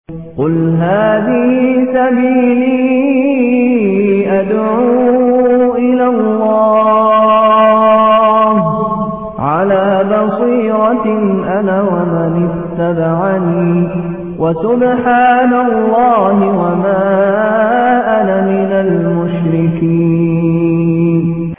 قل هذه سبيلي أدعو إلى الله على بصيرة أنا ومن اتبعني وسبحان الله وما أنا من المشركين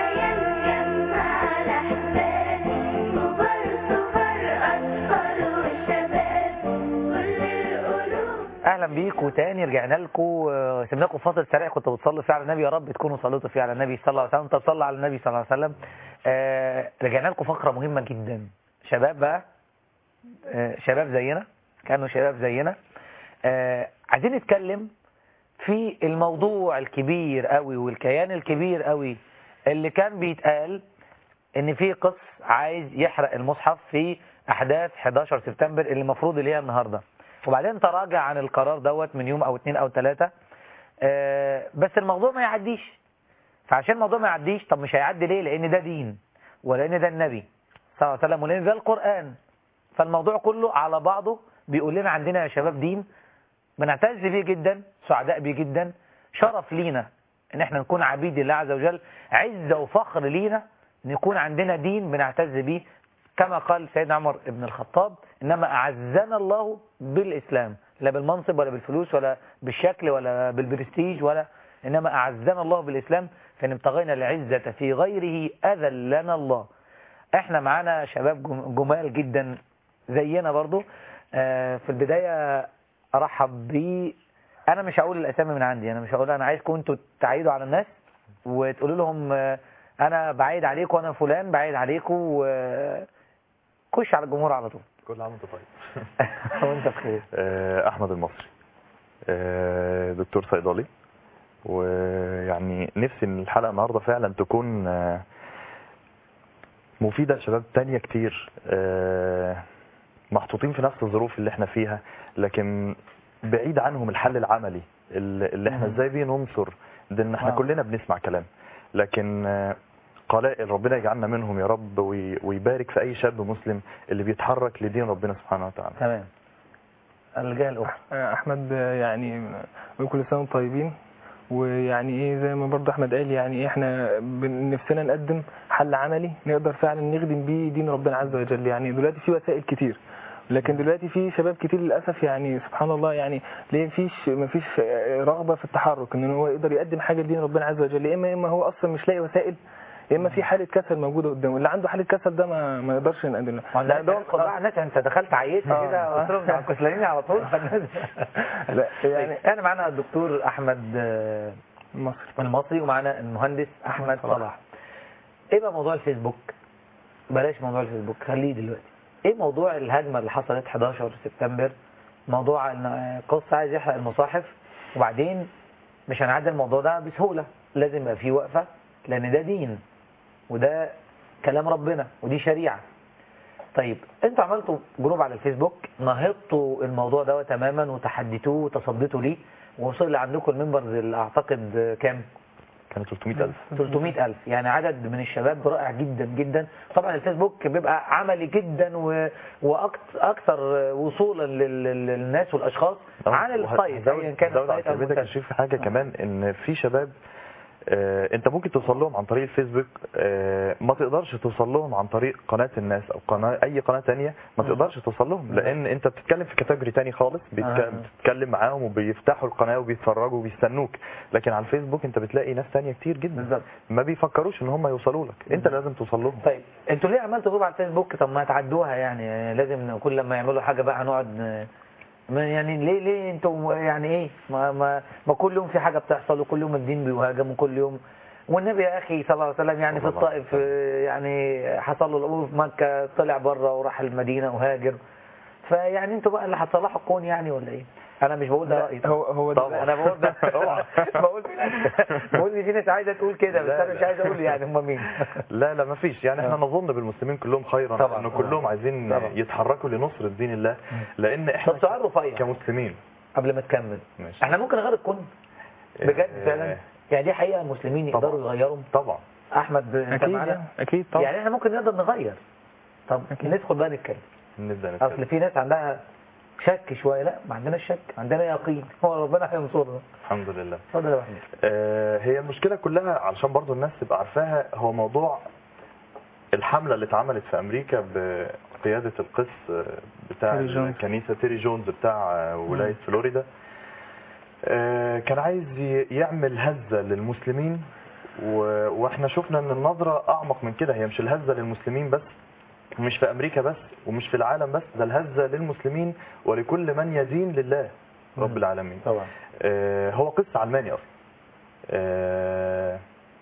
اهلا بيكم تاني رجعنا لكم سيبنا لكم فاصل سريع كنت بتصلوا فيه على النبي يا رب تكونوا صليتوا فيه على النبي صلى الله عليه وسلم طب صلى على النبي صلى الله عليه وسلم آه رجعنا لكم فقره مهمه جدا شباب بقى آه شباب زينا كانوا شباب زينا آه عايزين نتكلم في الموضوع الكبير قوي والكيان الكبير قوي اللي كان بيتقال ان في قس عايز يحرق المصحف في احداث 11 سبتمبر اللي المفروض اللي هي النهارده وبعدين تراجع عن القرار دوت من يوم او اتنين او تلاتة آه بس الموضوع ما يعديش فعشان الموضوع ما يعديش طب مش هيعدي ليه لان ده دين ولان ده النبي صلى الله عليه وسلم ولان ده القرآن فالموضوع كله على بعضه بيقول لنا عندنا يا شباب دين بنعتز بيه جدا سعداء بيه جدا شرف لينا ان احنا نكون عبيد الله عز وجل عزة وفخر لينا نكون عندنا دين بنعتز بيه كما قال سيدنا عمر بن الخطاب إنما أعزنا الله بالإسلام لا بالمنصب ولا بالفلوس ولا بالشكل ولا بالبرستيج ولا إنما أعزنا الله بالإسلام فإن ابتغينا العزة في غيره أذلنا الله احنا معانا شباب جمال جدا زينا برضو في البداية أرحب بي أنا مش هقول الأسامي من عندي أنا مش هقول أنا عايزكم أنتوا تعيدوا على الناس وتقولوا لهم أنا بعيد عليكم وأنا فلان بعيد عليكم و... خش على الجمهور على طول كل عام وانت طيب وانت بخير احمد المصري دكتور صيدلي ويعني نفسي ان الحلقه النهارده فعلا تكون مفيده لشباب تانية كتير محطوطين في نفس الظروف اللي احنا فيها لكن بعيد عنهم الحل العملي اللي احنا ازاي بيه ننصر ده ان احنا كلنا بنسمع كلام لكن قلائل ربنا يجعلنا منهم يا رب ويبارك في أي شاب مسلم اللي بيتحرك لدين ربنا سبحانه وتعالى تمام الجهة الأخرى أحمد يعني كل سنة طيبين ويعني ايه زي ما برضه احمد قال يعني ايه احنا نفسنا نقدم حل عملي نقدر فعلا نخدم بيه دين ربنا عز وجل يعني دلوقتي في وسائل كتير لكن دلوقتي في شباب كتير للاسف يعني سبحان الله يعني ليه مفيش مفيش رغبه في التحرك ان هو يقدر يقدم حاجه لدين ربنا عز وجل يا اما اما هو اصلا مش لاقي وسائل يا اما في حاله كسل موجوده قدامه اللي عنده حاله كسل ده ما ما يقدرش ينقدم له لا ده خد بقى الناس انت دخلت عيتها كده قلت لهم على الكسلانين على طول لا يعني احنا معانا الدكتور احمد المصري المصري ومعانا المهندس احمد صلاح ايه بقى موضوع الفيسبوك بلاش موضوع الفيسبوك خليه دلوقتي ايه موضوع الهجمه اللي حصلت 11 سبتمبر موضوع ان قص عايز يحرق المصاحف وبعدين مش هنعدي الموضوع ده بسهوله لازم يبقى فيه وقفه لان ده دين وده كلام ربنا ودي شريعة طيب انتوا عملتوا جروب على الفيسبوك نهضتوا الموضوع ده تماما وتحديتوه وتصديتوا ليه ووصل لعندكم المنبرز اللي اعتقد كام كانوا 300000 300000 يعني عدد من الشباب رائع جدا جدا طبعا الفيسبوك بيبقى عملي جدا و... واكثر وصولا لل... للناس والاشخاص عن السايت ايا كان السايت او المنتج في حاجه كمان ان في شباب آه انت ممكن توصل لهم عن طريق الفيسبوك آه ما تقدرش توصل لهم عن طريق قناة الناس او قناة اي قناة تانية ما تقدرش توصل لهم لان انت بتتكلم في كاتيجوري تاني خالص بتتكلم معاهم وبيفتحوا القناة وبيتفرجوا وبيستنوك لكن على الفيسبوك انت بتلاقي ناس تانية كتير جدا بالظبط ما بيفكروش ان هم يوصلوا لك انت لازم توصل لهم طيب انتوا ليه عملتوا جروب على الفيسبوك طب ما تعدوها يعني لازم كل لما يعملوا حاجة بقى هنقعد يعني ليه ليه انتوا يعني ايه ما ما ما كل يوم في حاجه بتحصل وكل يوم الدين بيهاجم وكل يوم والنبي يا اخي صلى الله عليه وسلم يعني في الطائف يعني حصل له الامور في مكه طلع بره وراح المدينه وهاجر فيعني انتوا بقى اللي هتصلحوا الكون يعني ولا ايه؟ انا مش بقول ده رايي هو هو طبعا انا بقول ده بقول بقول ان في ناس عايزه تقول كده بس انا مش عايز اقول يعني هم مين لا لا ما فيش يعني احنا نظن بالمسلمين كلهم خيرا طبعا ان كلهم عايزين طبعا. يتحركوا لنصره دين الله لان احنا طب سؤال رفيع كمسلمين قبل ما تكمل ماشي. احنا ممكن نغير الكون بجد فعلا يعني دي حقيقه المسلمين يقدروا يغيروا طبعا احمد انت اكيد معانا يعني اكيد طبعا يعني احنا ممكن نقدر نغير طب أكيد. ندخل بقى نتكلم نبدا اصل نتكلم في ناس عندها شك شويه لا ما عندناش شك عندنا يقين هو ربنا هينصرنا الحمد لله اتفضل يا محمود آه، هي المشكلة كلها علشان برضو الناس تبقى عارفاها هو موضوع الحملة اللي اتعملت في أمريكا بقيادة القس آه، بتاع تيري جونز. الكنيسة تيري جونز بتاع آه، ولاية فلوريدا آه، كان عايز ي- يعمل هزة للمسلمين و- واحنا شفنا ان النظرة اعمق من كده هي مش الهزة للمسلمين بس ومش في امريكا بس ومش في العالم بس ده الهزة للمسلمين ولكل من يدين لله رب مم. العالمين طبعا آه، هو قس علماني اصلا آه،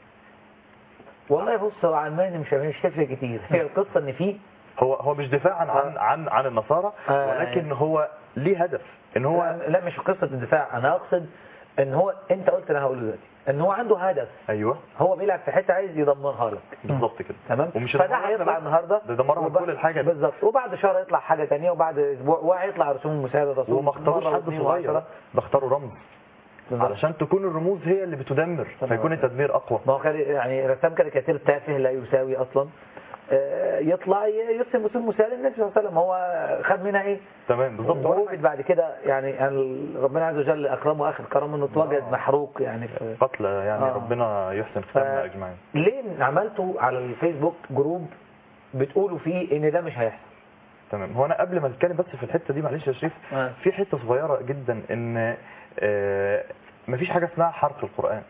والله بص هو علماني مش مش تفرق كتير هي القصه ان فيه هو هو مش دفاعا عن عن عن النصارى آه. ولكن هو ليه هدف ان هو هو لا مش قصه الدفاع انا اقصد ان هو انت قلت انا هقوله دلوقتي ان هو عنده هدف ايوه هو بيلعب في حته عايز يدمرها لك بالظبط كده تمام ومش فده النهاردة هيطلع بس، النهارده ده دمرها وبعد- كل الحاجه دي. بالظبط وبعد شهر يطلع حاجه ثانيه وبعد اسبوع وهيطلع رسوم المساعده رسوم وما اختاروش مرة حد واثنين صغير وعشرة. ده اختاروا رمز بالظبط. علشان تكون الرموز هي اللي بتدمر طبعا. فيكون التدمير اقوى ما هو كان يعني رسام كاريكاتير تافه لا يساوي اصلا آه، يطلع ي- يرسم رسوم مساعده للنبي صلى الله عليه وسلم هو خد منها ايه؟ تمام بالظبط ولا ووجد بعد كده يعني ال- ربنا عز وجل اكرمه اخر كرم انه اتوجد محروق يعني في قتل يعني آه. ربنا يحسن ختامنا اجمعين ليه عملتوا على الفيسبوك جروب بتقولوا فيه ان ده مش هيحصل تمام هو انا قبل ما اتكلم بس في الحته دي معلش يا شريف آه. في حته صغيره جدا ان آه، مفيش حاجه اسمها حرق القران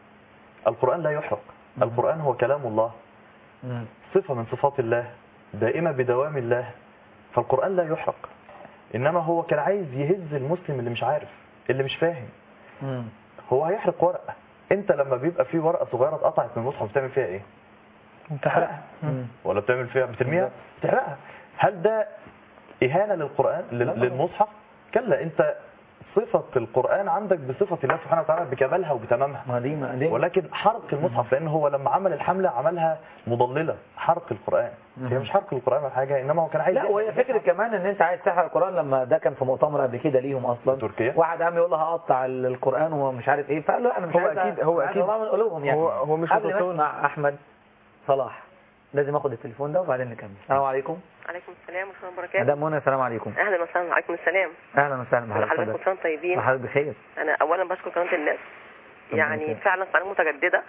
القران لا يحرق القران هو كلام الله مم. صفه من صفات الله دائمه بدوام الله فالقران لا يحرق انما هو كان عايز يهز المسلم اللي مش عارف اللي مش فاهم مم. هو هيحرق ورقه انت لما بيبقى في ورقه صغيره اتقطعت من المصحف بتعمل فيها ايه انت حرقها مم. ولا بتعمل فيها بترميها بتحرقها هل ده إهانة للقرآن لل- لا طبعا. للمصحف كلا أنت صفة القرآن عندك بصفة الله سبحانه وتعالى بكمالها وبتمامها ما دي ما دي ولكن حرق المصحف لأن هو لما عمل الحملة عملها مضللة حرق القرآن هي مش حرق القرآن ولا حاجة إنما هو كان عايز لا يحرق وهي فكرة كمان ان انت عايز تحرق القرآن لما ده كان في مؤتمر قبل كده ليهم اصلا تركيا؟ واحد قام يقول له هقطع القرآن ومش عارف ايه فقال له انا مش هو عايز أكيد- هو عايز أكيد- أطلع من قلوبهم يعني هو- هو مش قبل ما متصور. اسمع احمد صلاح لازم اخد التليفون ده وبعدين نكمل السلام عليكم عليكم السلام ورحمة الله وبركاته مدام منى السلام عليكم أهلا وسهلا عليكم السلام اهلا وسهلا كل بحضرتك حضرتك اتفضل. وسام طيبين وحضرتك بخير أنا أولا بشكر قناة الناس يعني يكرمك. فعلا قناة متجددة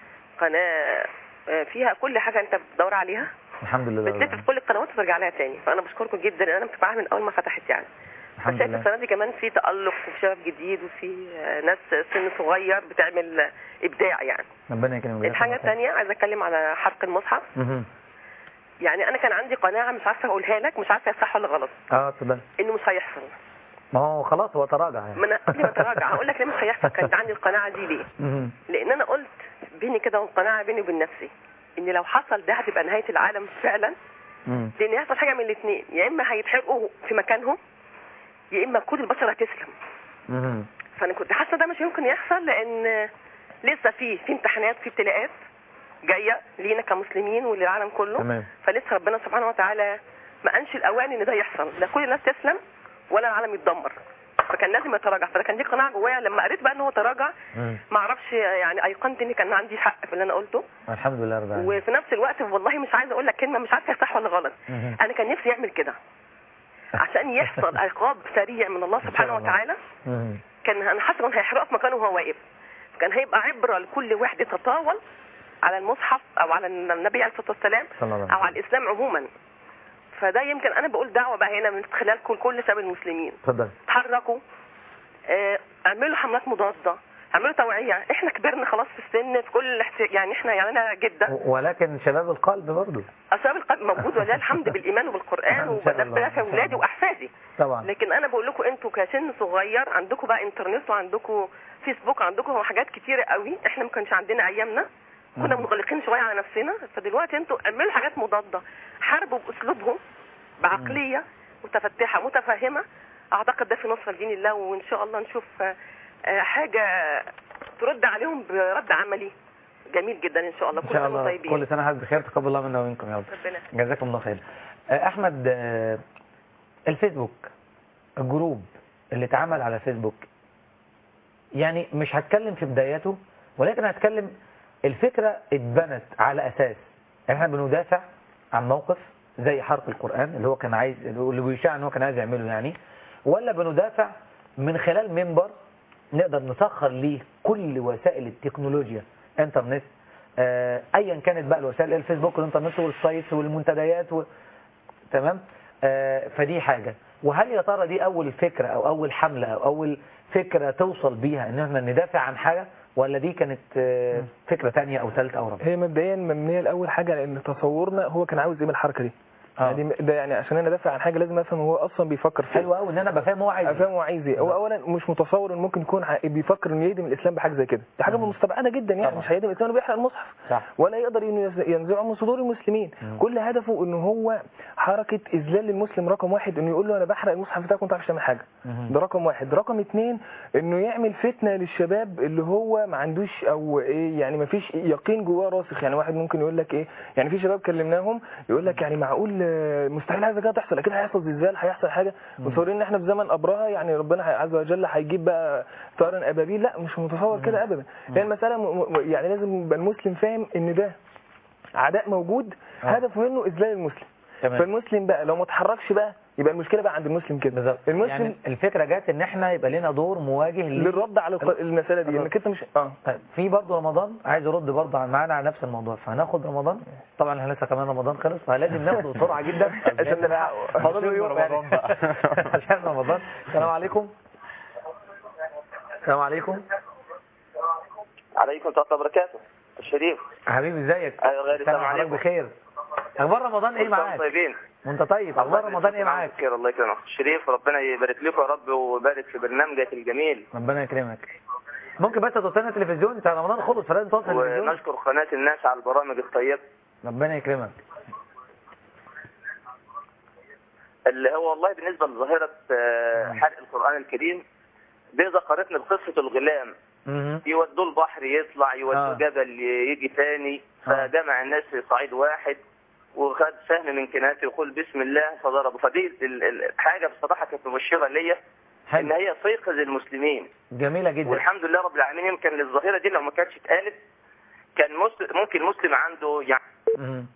قناة آه، فيها كل حاجة أنت بتدور عليها الحمد لله بتلف في كل القنوات وترجع لها تاني فأنا بشكركم جدا لأن أنا متابعاها من أول ما فتحت يعني الحمد فشايف لله السنة دي كمان في تألق وفي شباب جديد وفي آه، ناس سن صغير بتعمل آه، إبداع يعني ربنا يكرمك ويجزاك الحاجة الله خير. الثانية عايزة أتكلم على حرق المصحف مهم. يعني أنا كان عندي قناعة مش عارفة أقولها لك مش عارفة هي صح ولا غلط اه اتفضل إنه مش هيحصل ما هو خلاص هو تراجع يعني ما انا قبل ما اتراجع هقول لك ليه مش هيحصل كانت عندي القناعه دي ليه مهم. لان انا قلت بيني كده والقناعه بيني وبين نفسي ان لو حصل ده هتبقى نهايه العالم فعلا مم. لان هيحصل حاجه من الاثنين يا اما هيتحرقوا في مكانهم يا اما كل البشر هتسلم مهم. فانا كنت حاسه ده مش يمكن يحصل لان لسه في في امتحانات في ابتلاءات جايه لينا كمسلمين وللعالم كله تمام فلسه ربنا سبحانه وتعالى ما انش الاوان ان ده يحصل لا كل الناس تسلم ولا العالم يتدمر فكان لازم يتراجع فده كان دي قناعه جوايا لما قريت بقى ان هو تراجع مم. ما اعرفش يعني ايقنت ان كان عندي حق في اللي انا قلته الحمد لله رب العالمين وفي نفس الوقت والله مش عايزه اقول لك كلمه مش عارفه هي صح ولا غلط مهم. انا كان نفسي يعمل كده عشان يحصل عقاب سريع من الله إن شاء سبحانه الله. وتعالى مهم. كان انا حاسه انه هيحرقه في مكانه وهو واقف كان هيبقى عبره لكل واحد يتطاول على المصحف او على النبي عليه الصلاه والسلام صلى الله عليه او على الاسلام عموما فده يمكن انا بقول دعوه بقى هنا من خلالكم لكل شباب المسلمين اتفضل اتحركوا آه، اعملوا حملات مضاده اعملوا توعيه احنا كبرنا خلاص في السن في كل الاحت- يعني احنا يعني انا جدا ولكن شباب القلب برضه اسباب القلب موجود ولله الحمد بالايمان وبالقران إن شاء الله. وبنفع في إن شاء اولادي الله. واحفادي طبعا لكن انا بقول لكم انتوا كسن صغير عندكم بقى انترنت وعندكم فيسبوك عندكم حاجات كتيره قوي احنا ما كانش عندنا ايامنا كنا مم. مغلقين شويه على نفسنا فدلوقتي انتوا اعملوا حاجات مضاده حاربوا باسلوبهم بعقليه متفتحه متفهمه اعتقد ده في نصره لدين الله وان شاء الله نشوف آه، آه، حاجه ترد عليهم برد عملي جميل جدا ان شاء الله ان كل شاء سنه الله وانتم طيبين كل سنه وحضرتك بخير تقبل الله منا ومنكم يا رب ربنا جزاكم الله خير آه، احمد آه، الفيسبوك الجروب اللي اتعمل على فيسبوك يعني مش هتكلم في بداياته ولكن هتكلم الفكرة اتبنت على اساس احنا بندافع عن موقف زي حرق القرآن اللي هو كان عايز اللي بيشاع ان هو كان عايز يعمله يعني ولا بندافع من خلال منبر نقدر نسخر ليه كل وسائل التكنولوجيا انترنت آه، ايا كانت بقى الوسائل الفيسبوك والانترنت والسايتس والمنتديات و... تمام آه، فدي حاجة وهل يا ترى دي اول فكرة او اول حملة او اول فكرة توصل بيها ان احنا ندافع عن حاجة ولا دي كانت آه، فكرة تانية او ثالثة او رابعة هي مبدئيا مبنيه لاول حاجه لان تصورنا هو كان عاوز ايه من الحركه دي آه. يعني ده يعني عشان انا ادافع عن حاجه لازم افهم هو اصلا بيفكر في إيه. حلو قوي ان انا بفهم هو عايز إيه. افهم هو عايز ايه هو اولا مش متصور ان ممكن يكون ع- بيفكر انه يهدم الاسلام بحاجه زي كده دي حاجه مم. مستبعده جدا يعني طبعا. مش هيهدم الاسلام إنه بيحرق المصحف صح ولا يقدر انه يز- ينزعه من صدور المسلمين مم. كل هدفه ان هو حركه اذلال للمسلم رقم واحد انه يقول له انا بحرق المصحف بتاعك وانت عارف تعمل حاجه مهم. ده رقم واحد رقم اتنين انه يعمل فتنه للشباب اللي هو ما عندوش او ايه يعني ما فيش يقين جواه راسخ يعني واحد ممكن يقول لك ايه يعني في شباب كلمناهم يقول لك يعني معقول آه، مستحيل حاجه كده تحصل اكيد هيحصل زلزال هيحصل حاجه متصورين ان احنا في زمن ابرهه يعني ربنا عز وجل هيجيب بقى طيران ابابيل لا مش متصور كده ابدا هي المساله م- م- يعني لازم يبقى المسلم فاهم ان ده عداء موجود آه. هدفه منه اذلال المسلم تمام فالمسلم بقى لو ما اتحركش بقى يبقى المشكله بقى عند المسلم كده بالظبط المسلم يعني الفكرة جت ان احنا يبقى لنا دور مواجه لل- للرد على الق- المساله دي الرد. انك انت مش اه طيب في برضه رمضان عايز ارد برضه عن- معانا على نفس الموضوع فهناخد رمضان طبعا احنا لسه كمان رمضان خلص فلازم ناخده بسرعه جدا عشان نلحقه. فاضل له عشان يوم يعني. رمضان بقى. عشان رمضان السلام عليكم السلام عليكم عليكم ورحمة الله وبركاته الشريف حبيبي ازيك أيوة غالي، السلام حضرتك عليكم. بخير اخبار رمضان ايه كل سنة معاك طيبين وانت طيب اخبار رمضان ايه معاك خير الله يكرمك الشريف ربنا يبارك لكم يا رب ويبارك في برنامجك الجميل ربنا يكرمك ممكن بس توصل لنا التلفزيون بتاع رمضان خلص فلازم توصل التلفزيون ونشكر قناة الناس على البرامج الطيبة ربنا يكرمك اللي هو والله بالنسبة لظاهرة آه، حرق القرآن الكريم دي ذكرتني بقصة الغلام مهم. يودوه البحر يطلع يودوه آه. جبل يجي تاني آه. فجمع الناس في صعيد واحد وخد سهم من كنانته يقول بسم الله فضربه فدي ال- ال- الحاجة بصراحة كانت مبشرة ليا ان حلو هي تيقظ المسلمين جميلة جدا والحمد لله رب العالمين يمكن الظاهرة دي لو ما كانتش اتقالت كان مسلم ممكن مسلم عنده يعني مهم.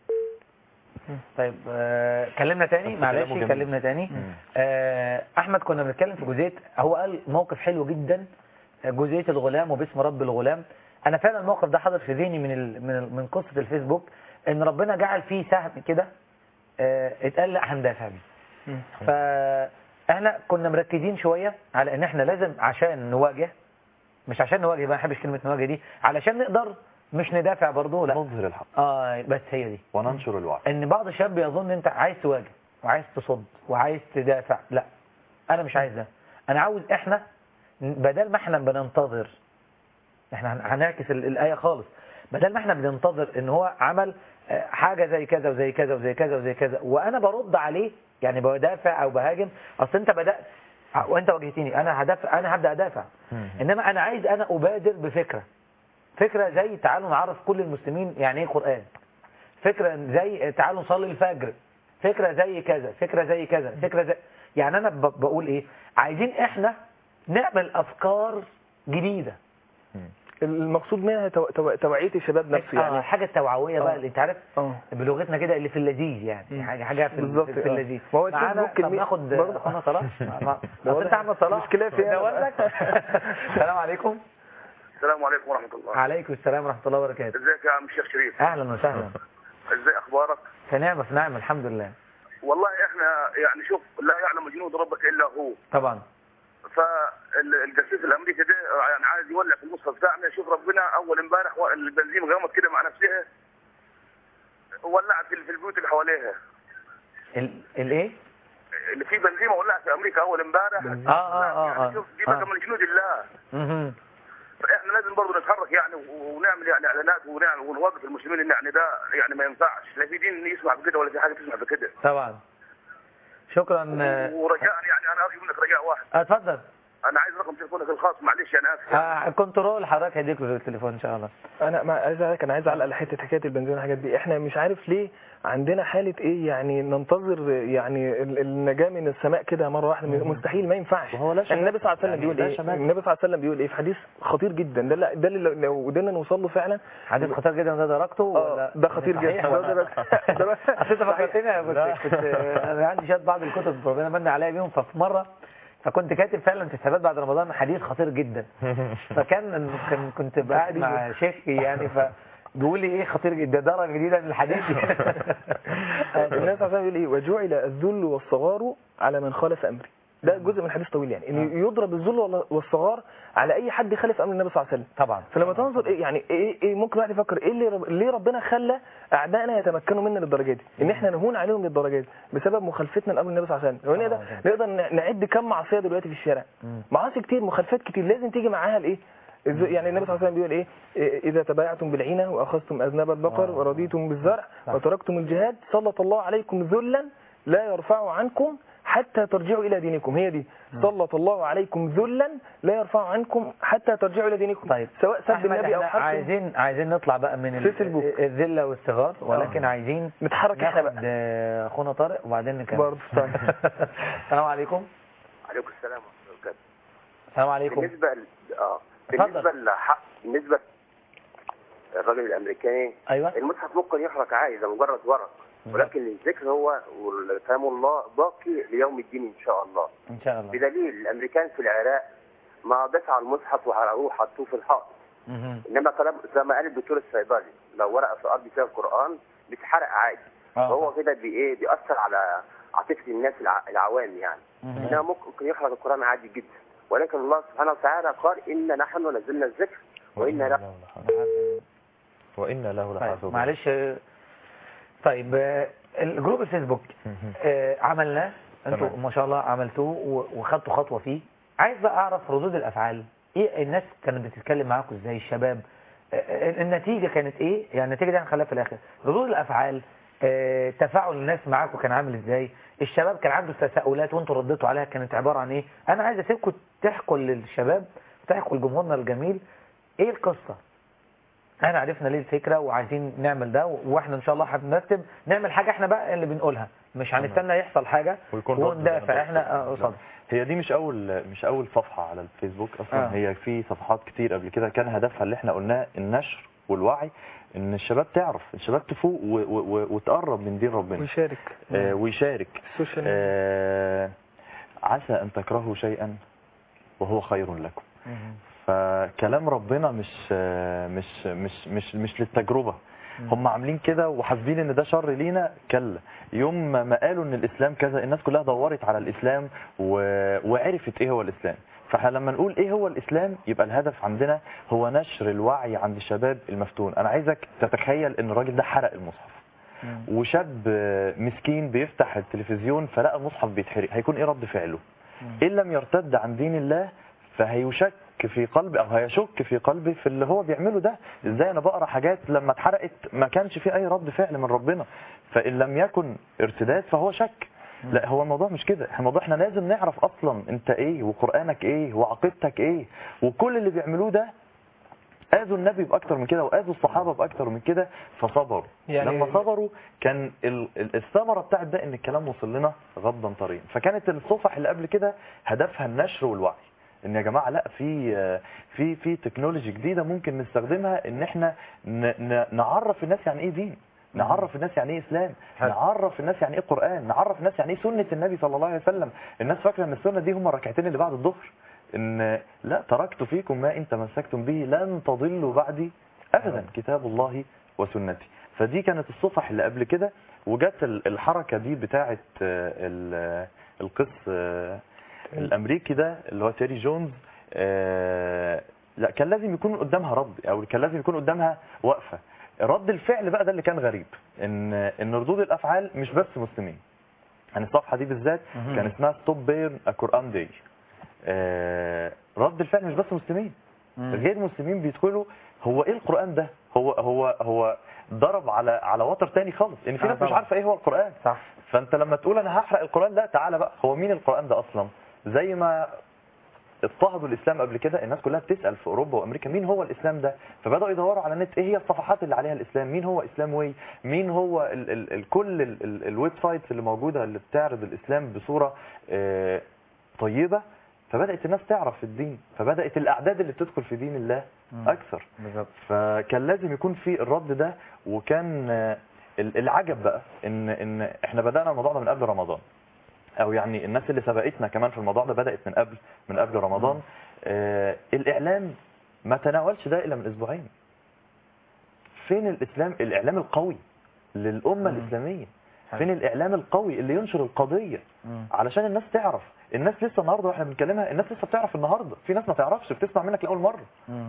طيب آه، كلمنا تاني بس معلش كلامه جميل. كلمنا تاني آه، احمد كنا بنتكلم في جزئيه هو قال موقف حلو جدا آه، جزئيه الغلام وباسم رب الغلام انا فعلا الموقف ده حاضر في ذهني من ال... من ال... من قصه الفيسبوك ان ربنا جعل فيه سهم كده آه، اتقال لا هندافع بيه مم. فاحنا كنا مركزين شويه على ان احنا لازم عشان نواجه مش عشان نواجه بقى ما بحبش كلمه نواجه دي علشان نقدر مش ندافع برضه لا نظهر الحق اه بس هي دي وننشر الوعي ان بعض الشباب بيظن انت عايز تواجه وعايز تصد وعايز تدافع لا انا مش عايز ده انا عاوز احنا بدل ما احنا بننتظر احنا هن- هنعكس ال- الايه خالص بدل ما احنا بننتظر ان هو عمل آه، حاجه زي كذا وزي كذا وزي كذا وزي كذا وانا برد عليه يعني بدافع او بهاجم اصل انت بدات وانت واجهتني انا هدافع انا هبدا ادافع انما انا عايز انا ابادر بفكره فكره زي تعالوا نعرف كل المسلمين يعني ايه قران فكرة زي تعالوا نصلي الفجر فكرة زي كذا فكرة زي كذا فكرة زي يعني أنا ب- بقول إيه عايزين إحنا نعمل أفكار جديدة المقصود منها تو- تو- توعيه الشباب نفسه آه يعني حاجة توعوية آه. بقى اللي أنت عارف اه بلغتنا كده اللي في اللذيذ يعني مم. حاجة حاجة في, بالظبط، في, في آه. اللذيذ ما هو معانا الفيسبوك طب كمية- ناخد برضه- أخونا صلاح ما- ده أصل أنت احمد صلاح مش كلافي ده يعني. والدك السلام عليكم السلام عليكم ورحمة الله عليكم السلام ورحمة الله وبركاته ازيك يا عم الشيخ شريف أهلا وسهلا ازاي اخبارك في نعمة في نعمة الحمد لله والله احنا يعني شوف لا يعلم جنود ربك الا هو طبعا فالجاسوس الامريكي ده يعني عايز يولع في المصحف بتاعنا شوف ربنا اول امبارح و- البنزين قامت كده مع نفسها ولعت في في البيوت اللي حواليها ال- الإيه؟ اللي في بنزيمه ولعت في امريكا اول امبارح آه، آه، آه، يعني آه. شوف دي بقى آه. من جنود الله مهم. فاحنا لازم برضه نتحرك يعني و- ونعمل يعني اعلانات ونعمل ونوقف المسلمين ان يعني ده يعني ما ينفعش لا في دين يسمع بكده ولا في حاجه تسمع بكده طبعا شكرا آه، ورجاء يعني انا ارجو منك رجاء واحد اتفضل انا عايز رقم تليفونك الخاص معلش انا اسف آه، كنترول حضرتك هيديك له التليفون ان شاء الله انا ما عايز أعلق انا عايز اعلق على حته حكايه البنزين والحاجات دي احنا مش عارف ليه عندنا حاله ايه يعني ننتظر يعني ال- النجاه من السماء كده مره واحده مستحيل ما ينفعش وهو لا شمال. النبي صلى الله عليه وسلم يعني بيقول لا ايه شمال. النبي صلى الله عليه وسلم بيقول ايه في حديث خطير جدا ده لا- ده اللي لو قدرنا نوصل له فعلا حديث خطير جدا ده درجته ولا اه ده خطير صحيح جدا ولا؟ ده بس ده بس اصل انت فكرتني أنا كنت كنت انا عندي شويه بعض الكتب ربنا من عليا بيهم ففي مره فكنت كاتب فعلا في الثبات بعد رمضان حديث خطير جدا فكان كان كنت قاعد مع شيخ يعني ف بيقول لي ايه خطير جدا درجه جديده من الحديث الناس عشان يقول ايه وجعل الذل والصغار على من خالف امري ده جزء من الحديث طويل يعني ان يضرب الذل وال- والصغار على اي حد يخالف امر النبي صلى الله عليه وسلم طبعا فلما تنظر إيه يعني ايه, إيه ممكن واحد يفكر ايه اللي رب ليه ربنا خلى اعدائنا يتمكنوا منا للدرجه دي ان احنا نهون عليهم للدرجه دي بسبب مخالفتنا لامر النبي صلى الله عليه وسلم لو نقدر نقدر ن- نعد كم معصيه دلوقتي في الشارع معاصي كتير مخالفات كتير لازم تيجي معاها الايه إز- يعني النبي صلى الله عليه وسلم بيقول ايه إيه، اذا تبايعتم بالعينه واخذتم اذناب البقر ورضيتم بالزرع وتركتم الجهاد سلط الله عليكم ذلا لا يرفع عنكم حتى ترجعوا الى دينكم هي دي سلط الله عليكم ذلا لا يرفع عنكم حتى ترجعوا الى دينكم طيب سواء سب أحمد، النبي او احنا حرف عايزين عايزين نطلع بقى من ال- فيسبوك. الذله والصغار ولكن عايزين نتحرك احنا ناخد بقى آه، اخونا طارق وبعدين نكمل برضه طيب. السلام عليكم عليكم السلام ورحمه الله وبركاته السلام عليكم بالنسبه ل... اه اتفضل. بالنسبه لحق بالنسبه الراجل الامريكاني ايوه المصحف ممكن يحرق عادي ده مجرد ورق ولكن الذكر هو وكلام الله باقي ليوم الدين ان شاء الله ان شاء الله بدليل الامريكان في العراق ما دفعوا المصحف وحرقوه حطوه في الحائط مهم. انما كلام زي ما قال الدكتور الصيدلي لو ورقه في الارض فيها القران بتحرق عادي آه. فهو كده بي ايه بيأثر على عاطفه الناس الع- العوام يعني مهم. انما ممكن يحرق القران عادي جدا ولكن الله سبحانه وتعالى قال انا نحن نزلنا الذكر وانا له له لحافظ. وإنا له طيب لحافظون معلش آه، طيب آه، الجروب الفيسبوك مهم. آه، عملناه انتوا تمام. ما شاء الله عملتوه و- وخدتوا خطوه فيه عايز بقى اعرف ردود الافعال ايه الناس كانت بتتكلم معاكم ازاي الشباب آه، آه، النتيجه كانت ايه يعني النتيجه دي هنخليها في الاخر ردود الافعال آه، تفاعل الناس معاكم كان عامل ازاي الشباب كان عنده تساؤلات وانتوا رديتوا عليها كانت عباره عن ايه انا عايز اسيبكم تحكوا للشباب تحكوا لجمهورنا الجميل ايه القصه احنا عرفنا ليه الفكره وعايزين نعمل ده واحنا ان شاء الله هنرتب نعمل حاجه احنا بقى اللي بنقولها مش هنستنى يحصل حاجه ويكون رد زي ما وندافع انت احنا قلت. آه، قصاد هي دي مش اول مش اول صفحه على الفيسبوك اصلا آه. آه. هي في صفحات كتير قبل كده كان هدفها اللي احنا قلناه النشر والوعي ان الشباب تعرف الشباب تفوق و و و وتقرب من دين ربنا ويشارك آه ويشارك السوشيال ميديا. آه عسى ان تكرهوا شيئا وهو خير لكم فكلام ربنا مش آه، مش مش مش مش للتجربه هم عاملين كده وحاسبين ان ده شر لينا كلا يوم ما قالوا ان الاسلام كذا الناس كلها دورت على الاسلام و... وعرفت ايه هو الاسلام فاحنا لما نقول ايه هو الاسلام يبقى الهدف عندنا هو نشر الوعي عند الشباب المفتون انا عايزك تتخيل ان الراجل ده حرق المصحف وشاب آه، مسكين بيفتح التلفزيون فلقى المصحف بيتحرق هيكون ايه رد فعله ان لم يرتد عن دين الله فهيشك في قلبي او هيشك في قلبي في اللي هو بيعمله ده ازاي انا بقرا حاجات لما اتحرقت ما كانش في اي رد فعل من ربنا فان لم يكن ارتداد فهو شك لا هو الموضوع مش كده الموضوع احنا لازم نعرف اصلا انت ايه وقرانك ايه وعقيدتك ايه وكل اللي بيعملوه ده اذوا النبي باكتر من كده واذوا الصحابه باكتر من كده فصبروا يعني- يعني لما صبروا كان ال- ال- الثمره بتاعت ده ان الكلام وصل لنا غضا طريا فكانت الصفح اللي قبل كده هدفها النشر والوعي ان يا جماعه لا في في في تكنولوجي جديده ممكن نستخدمها ان احنا ن- ن- نعرف الناس يعني ايه دين نعرف الناس يعني ايه اسلام حلو. نعرف الناس يعني ايه قران نعرف الناس يعني ايه سنه النبي صلى الله عليه وسلم الناس فاكره ان السنه دي هم الركعتين اللي بعد الظهر ان لا تركت فيكم ما ان تمسكتم به لن تضلوا بعدي ابدا كتاب الله وسنتي فدي كانت الصفح اللي قبل كده وجت ال- الحركه دي بتاعه آه، ال- القس آه، الامريكي ده اللي هو تيري جونز آه، لا كان لازم يكون قدامها رد او كان لازم يكون قدامها وقفه رد الفعل بقى ده اللي كان غريب ان ان ردود الافعال مش بس مسلمين يعني الصفحه دي بالذات مهم. كان اسمها ستوب بيرن قران داي رد الفعل مش بس مسلمين غير مسلمين بيدخلوا هو ايه القران ده هو هو هو ضرب على على وتر تاني خالص ان في آه ناس مش طبعا. عارفه ايه هو القران صح فانت لما تقول انا هحرق القران لا تعالى بقى هو مين القران ده اصلا زي ما اضطهدوا الاسلام قبل كده الناس كلها بتسال في اوروبا وامريكا مين هو الاسلام ده فبداوا يدوروا على النت ايه هي الصفحات اللي عليها الاسلام مين هو اسلام واي مين هو ال ال ال كل ال- ال- الويب سايتس اللي موجوده اللي بتعرض الاسلام بصوره آه، طيبه فبدات الناس تعرف الدين فبدات الاعداد اللي بتدخل في دين الله اكثر بالظبط فكان لازم يكون في الرد ده وكان آه، ال- العجب بقى ان ان احنا بدانا الموضوع ده من قبل رمضان او يعني الناس اللي سبقتنا كمان في الموضوع ده بدات من قبل من قبل رمضان آه الاعلام ما تناولش ده الا من اسبوعين فين الاسلام الاعلام القوي للامه الاسلاميه فين الاعلام القوي اللي ينشر القضيه علشان الناس تعرف الناس لسه النهارده واحنا بنتكلمها الناس لسه بتعرف النهارده في ناس ما تعرفش بتسمع منك لاول مره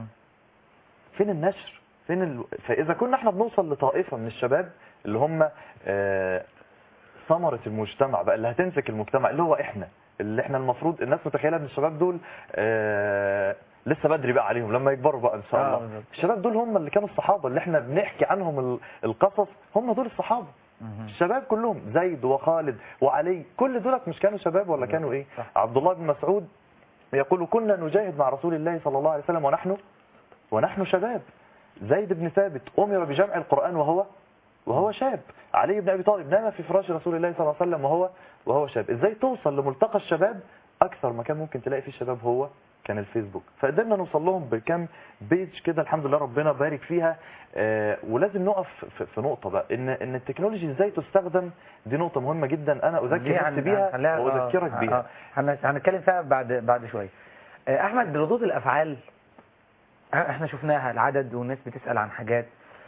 فين النشر فين ال... فاذا كنا احنا بنوصل لطائفه من الشباب اللي هم آه، ثمره المجتمع بقى اللي هتمسك المجتمع اللي هو احنا اللي احنا المفروض الناس متخيله ان الشباب دول آه، لسه بدري بقى عليهم لما يكبروا بقى ان شاء آه، الله بالظبط. الشباب دول هم اللي كانوا الصحابه اللي احنا بنحكي عنهم ال- القصص هم دول الصحابه الشباب كلهم زيد وخالد وعلي كل دولت مش كانوا شباب ولا كانوا ايه عبد الله بن مسعود يقول كنا نجاهد مع رسول الله صلى الله عليه وسلم ونحن ونحن شباب زيد بن ثابت أمر بجمع القرآن وهو وهو شاب علي بن أبي طالب نام في فراش رسول الله صلى الله عليه وسلم وهو وهو شاب إزاي توصل لملتقى الشباب أكثر مكان ممكن تلاقي فيه الشباب هو كان الفيسبوك فقدرنا نوصل لهم بكم بيج كده الحمد لله ربنا بارك فيها آه ولازم نقف في- في نقطة بقى إن إن التكنولوجي إزاي تستخدم دي نقطة مهمة جدا أنا دي أذكر هن- نفسي بيها هنخليها- وأذكرك آه، بيها آه، هن- هنتكلم فيها بعد بعد شويه آه، احمد ردود الافعال آه، احنا شفناها العدد والناس بتسال عن حاجات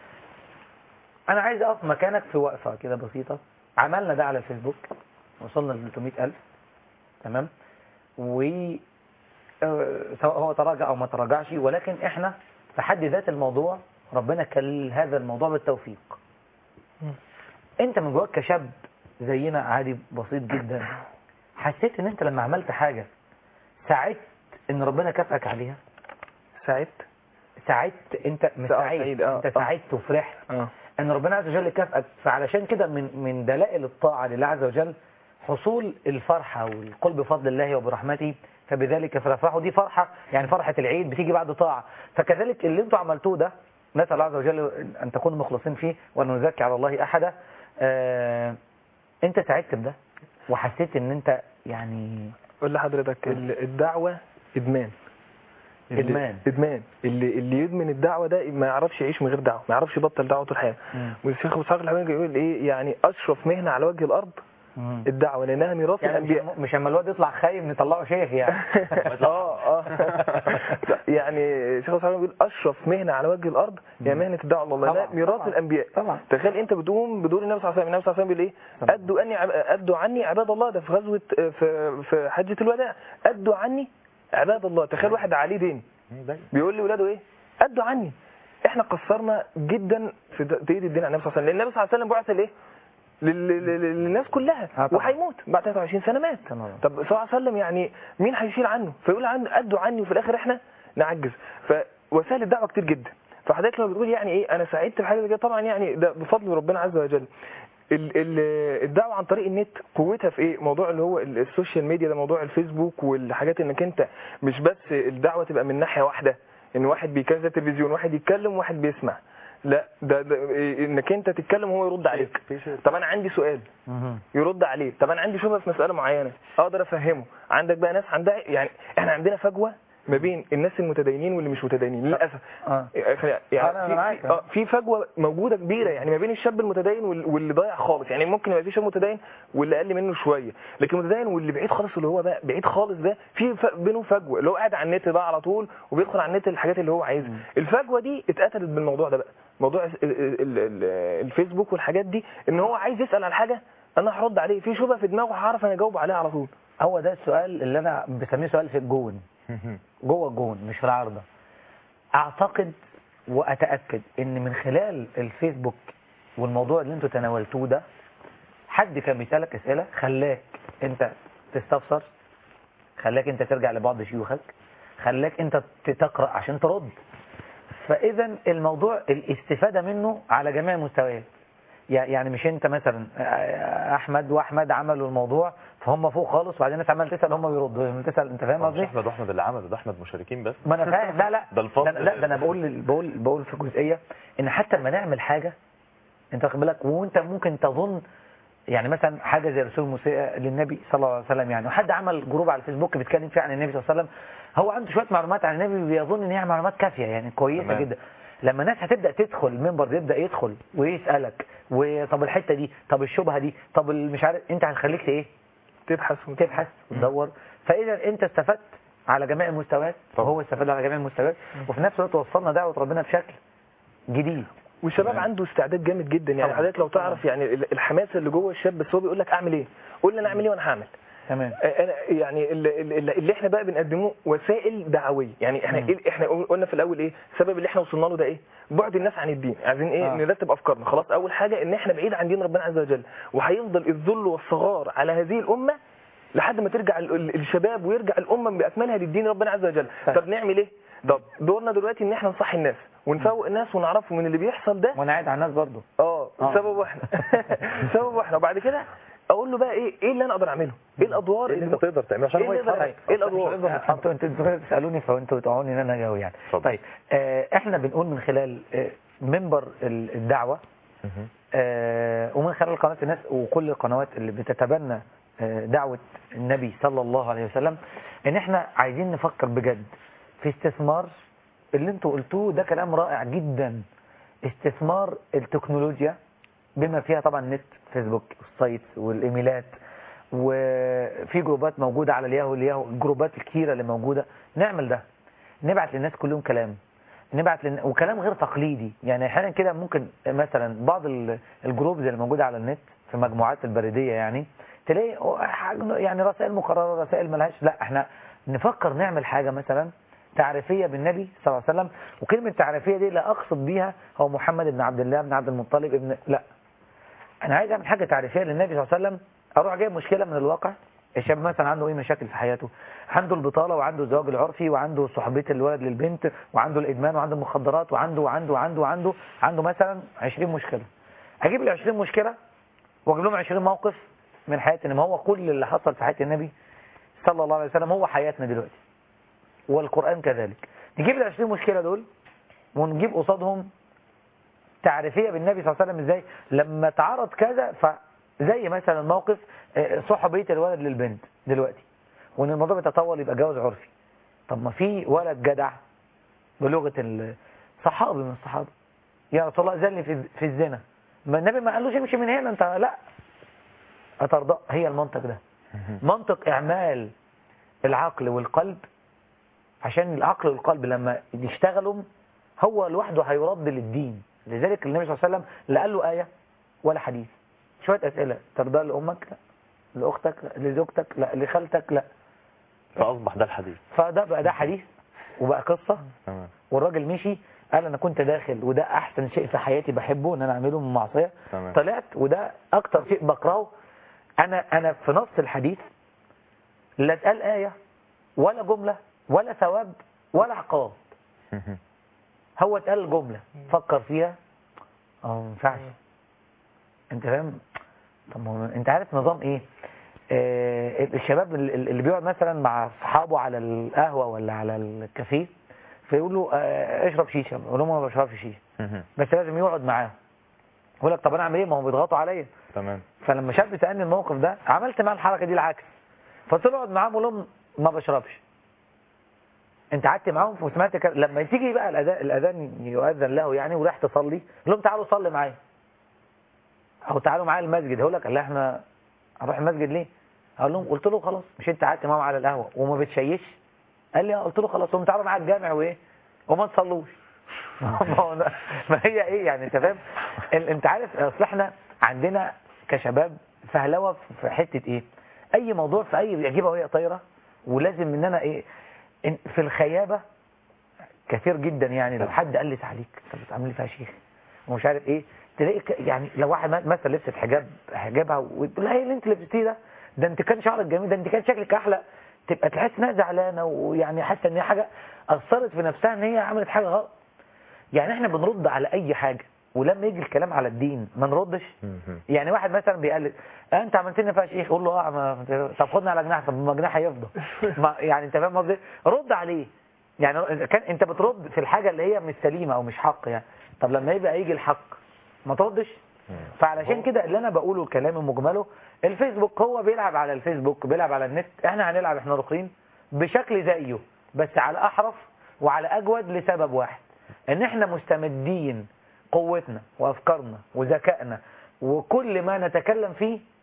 انا عايز اقف مكانك في وقفه كده بسيطه عملنا ده على الفيسبوك وصلنا ل 300000 تمام و آه، سواء هو تراجع او ما تراجعش ولكن احنا في حد ذات الموضوع ربنا كلل هذا الموضوع بالتوفيق انت من جواك كشاب زينا عادي بسيط جدا حسيت ان انت لما عملت حاجة ساعدت ان ربنا كافئك عليها ساعدت ساعدت انت مش آه، سعيد سعيد، آه، انت آه. سعدت وفرحت اه ان ربنا عز وجل كافئك فعلشان كده من من دلائل الطاعة لله عز وجل حصول الفرحة والقل بفضل الله وبرحمته فبذلك فليفرحوا دي فرحة يعني فرحة العيد بتيجي بعد طاعة فكذلك اللي انتوا عملتوه ده نسأل الله عز وجل ان تكونوا مخلصين فيه وان نزكي على الله احدا آه انت سعدت بده وحسيت ان انت يعني قول لحضرتك ال- الدعوة إدمان اللي- ادمان إدمان اللي اللي يدمن الدعوة ده ما يعرفش يعيش من غير دعوة ما يعرفش يبطل دعوة طول الحياة مم. والشيخ أبو إسحاق الحويني يقول إيه يعني أشرف مهنة على وجه الأرض مم. الدعوة لأنها ميراث يعني الأنبياء مش- مش اما الواد يطلع خايب نطلعه شيخ يعني اه اه يعني شيخ أبو إسحاق بيقول أشرف مهنة على وجه الأرض هي مهنة الدعوة الله طبعاً، لأنها ميراث طبعاً. الأنبياء طبعا تخيل انت بتقوم بدور النبي صلى الله عليه وسلم النبي صلى الله عليه وسلم بيقول ايه ادوا عني عب- ادوا عني عباد الله ده في غزوه في في حجه الوداع ادوا عني عباد الله تخيل واحد عليه دين بيقول لاولاده ايه ادوا عني احنا قصرنا جدا في تأييد الدين عن النبي صلى الله عليه وسلم لان النبي صلى الله عليه وسلم بعث لايه لل- لل- للناس كلها آه طبعا. وهيموت بعد 23 سنه مات تمام. طب صلى الله عليه وسلم يعني مين هيشيل عنه فيقول عن ادوا عني وفي الاخر احنا نعجز فوسائل الدعوه كتير جدا فحضرتك لما بتقول يعني ايه انا سعدت بحاجه زي كده طبعا يعني ده بفضل ربنا عز وجل ال- ال- الدعوه عن طريق النت قوتها في ايه موضوع اللي هو ال- السوشيال ميديا ده موضوع الفيسبوك والحاجات انك انت مش بس الدعوه تبقى من ناحيه واحده ان واحد بيكذب التلفزيون واحد يتكلم وواحد بيسمع لا ده, ده إيه، انك انت تتكلم وهو يرد عليك طب انا عندي سؤال مهم. يرد عليه طب انا عندي شبهه في مساله معينه اقدر افهمه عندك بقى ناس عندها يعني احنا عندنا فجوه ما بين الناس المتدينين واللي مش متدينين للاسف اه يعني أنا في, معاك. في, آه، في فجوه موجوده كبيره يعني ما بين الشاب المتدين وال- واللي ضايع خالص يعني ممكن يبقى في شاب متدين واللي اقل منه شويه لكن المتدين واللي بعيد خالص اللي هو بقى بعيد خالص ده في ف- بينهم فجوه اللي هو قاعد على النت بقى على طول وبيدخل على النت الحاجات اللي هو عايزها الفجوه دي اتقتلت بالموضوع ده بقى موضوع ال- ال- ال- ال- الفيسبوك والحاجات دي ان هو عايز يسال على حاجه انا هرد عليه في شبهه في دماغه هعرف انا اجاوب عليها على طول هو ده السؤال اللي انا بسميه سؤال في الجون جوه الجون مش في العارضة اعتقد واتأكد ان من خلال الفيسبوك والموضوع اللي انتوا تناولتوه ده حد كان بيسألك اسئلة خلاك انت تستفسر خلاك انت ترجع لبعض شيوخك خلاك انت تقرأ عشان ترد فاذا الموضوع الاستفادة منه على جميع المستويات يع- يعني مش انت مثلا آه، احمد واحمد عملوا الموضوع فهم فوق خالص وبعدين الناس عمال تسال هم بيردوا تسال انت فاهم مش قصدي احمد واحمد اللي عمله ده احمد مشاركين بس ما انا فاهم لا لا ده الفضل. ده لا ده انا بقول بقول بقول في جزئيه ان حتى لما نعمل حاجه انت واخد بالك وانت ممكن تظن يعني مثلا حاجه زي رسول موسى للنبي صلى الله عليه وسلم يعني وحد عمل جروب على الفيسبوك بيتكلم فيه عن النبي صلى الله عليه وسلم هو عنده شويه معلومات عن النبي بيظن ان هي معلومات كافيه يعني كويسه تمام. جدا لما الناس هتبدا تدخل المنبر يبدا يدخل ويسالك وطب الحته دي طب الشبهه دي طب مش عارف انت هتخليك ايه تبحث وت- تبحث وتدور فاذا انت استفدت على جميع المستويات طبعا. وهو استفاد على جميع المستويات وفي نفس الوقت وصلنا دعوه ربنا بشكل جديد والشباب عنده استعداد جامد جدا يعني طبعا. حضرتك لو تعرف يعني ال- الحماسه اللي جوه الشاب بس هو بيقول لك اعمل ايه قول لي انا اعمل ايه وانا هعمل تمام انا يعني اللي, اللي اللي احنا بقى بنقدمه وسائل دعويه يعني احنا مم. إيه احنا قلنا في الاول ايه السبب اللي احنا وصلنا له ده ايه بعد الناس عن الدين عايزين ايه آه. نرتب افكارنا خلاص اول حاجه ان احنا بعيد عن دين ربنا عز وجل وهيفضل الذل والصغار على هذه الامه لحد ما ترجع ال- ال- الشباب ويرجع الامه باكملها للدين ربنا عز وجل طيب. طب نعمل ايه طب دورنا دلوقتي ان احنا نصحي الناس ونفوق الناس ونعرفهم من اللي بيحصل ده وانا قاعد على الناس برضو اه آه. سببه احنا سببه احنا وبعد كده اقول له بقى ايه ايه اللي انا اقدر اعمله ايه الادوار ايه اللي انت تقدر تعمله عشان ايه هو اللي يقدر- يتحرك ايه الادوار انتوا انتوا انتوا بتسالوني فانتوا بتقعوني ان انا اجاوب يعني اتفضل. طيب آه احنا بنقول من خلال آه منبر ال- الدعوه مهم. آه ومن خلال قناه الناس وكل القنوات اللي بتتبنى آه دعوه النبي صلى الله عليه وسلم ان احنا عايزين نفكر بجد في استثمار اللي انتوا قلتوه ده كلام رائع جدا استثمار التكنولوجيا بما فيها طبعا النت فيسبوك والسايت والايميلات وفي جروبات موجودة على الياهو الياهو الجروبات الكتيرة اللي موجودة نعمل ده نبعت للناس كلهم كلام نبعت لن... وكلام غير تقليدي يعني احيانا كده ممكن مثلا بعض ال- الجروبز اللي موجودة على النت في مجموعات البريدية يعني تلاقي حاجة- يعني رسائل مكررة رسائل ملهاش لا احنا نفكر نعمل حاجة مثلا تعريفية بالنبي صلى الله عليه وسلم وكلمة تعريفية دي لا أقصد بيها هو محمد بن عبد الله بن عبد المطلب ابن لا أنا عايز أعمل حاجة تعريفية للنبي صلى الله عليه وسلم أروح جايب مشكلة من الواقع الشاب مثلا عنده ايه مشاكل في حياته عنده البطالة وعنده الزواج العرفي وعنده صحوبية الولد للبنت وعنده الإدمان وعنده المخدرات وعنده وعنده وعنده وعنده عنده مثلا 20 مشكلة أجيب له 20 مشكلة وأجيب لهم 20 موقف من حياة النبي ما هو كل اللي حصل في حياة النبي صلى الله عليه وسلم هو حياتنا دلوقتي والقرآن كذلك نجيب ال 20 مشكلة دول ونجيب قصادهم تعريفية بالنبي صلى الله عليه وسلم ازاي لما تعرض كذا فزي مثلا موقف آه، صحوبية الولد للبنت دلوقتي وان الموضوع بيتطور يبقى جواز عرفي طب ما في ولد جدع بلغة الصحابي من الصحابة يا رسول الله زلني في في الزنا ما النبي ما قالوش امشي من هنا انت لا أترضى هي المنطق ده منطق إعمال العقل والقلب عشان العقل والقلب لما يشتغلوا هو لوحده هيرد للدين لذلك النبي صلى الله عليه وسلم لا قال له آية ولا حديث شوية أسئلة ترضى لأمك لا لأختك لا لزوجتك لا لخالتك لا فأصبح ده الحديث فده بقى ده حديث وبقى قصة تمام والراجل مشي قال انا كنت داخل وده احسن شيء في حياتي بحبه ان انا اعمله من معصيه تمام. طلعت وده اكتر شيء بكرهه انا انا في نص الحديث لا اتقال ايه ولا جمله ولا ثواب ولا عقاب مهم. هو اتقال جمله فكر فيها اه ما ينفعش انت فاهم طب ما هو انت عارف نظام ايه آه الشباب اللي اللي بيقعد مثلا مع اصحابه على القهوه ولا على الكافيه فيقول له آه اشرب شيشه يقول لهم انا ما بشربش شيشه مهم. بس لازم يقعد معاهم يقول لك طب انا اعمل ايه ما هم بيضغطوا عليا تمام فلما شاب سالني الموقف ده عملت معاه الحركه دي العكس فقلت له اقعد معاهم وقول لهم ما بشربش انت قعدت معاهم وسمعت كده لما تيجي بقى الاذان الاذان يؤذن له يعني وراح تصلي قول لهم تعالوا صلي معايا او تعالوا معايا المسجد هقول لك لا احنا هنروح المسجد ليه اقول لهم قلت له خلاص مش انت قعدت معاهم على القهوه وما بتشيش قال لي اه قلت له خلاص قوم تعالوا معايا الجامع وايه وما تصلوش ما هو ده- ما هي ايه يعني انت فاهم ال- انت عارف اصل احنا عندنا كشباب فهلوه في حته ايه اي موضوع في اي يجيبها وهي طايره ولازم ان انا ايه إن- في الخيابه كثير جدا يعني لو حد قلس عليك طب بتعمل لي فيها شيخ ومش عارف ايه تلاقي ك- يعني لو واحد م- مثلا لبست حجاب حجابها وتقول لها ايه اللي انت لبستيه ده ده انت كان شعرك جميل ده انت كان شكلك احلى تبقى تحس انها زعلانه ويعني حاسه ان هي حاجه اثرت في نفسها ان هي عملت حاجه غلط يعني احنا بنرد على اي حاجه ولما يجي الكلام على الدين ما نردش مهم. يعني واحد مثلا بيقلد آه انت عملت لنا فيها شيخ يقول له اه ما طب خدنا على جناح طب ما جناح هيفضى ما يعني انت فاهم قصدي رد عليه يعني كان انت بترد في الحاجه اللي هي مش سليمه او مش حق يعني طب لما يبقى يجي الحق ما تردش فعلشان كده اللي انا بقوله الكلام مجمله الفيسبوك هو بيلعب على الفيسبوك بيلعب على النت احنا هنلعب احنا رقين بشكل زيه بس على احرف وعلى اجود لسبب واحد ان احنا مستمدين قوتنا وافكارنا وذكائنا وكل ما نتكلم فيه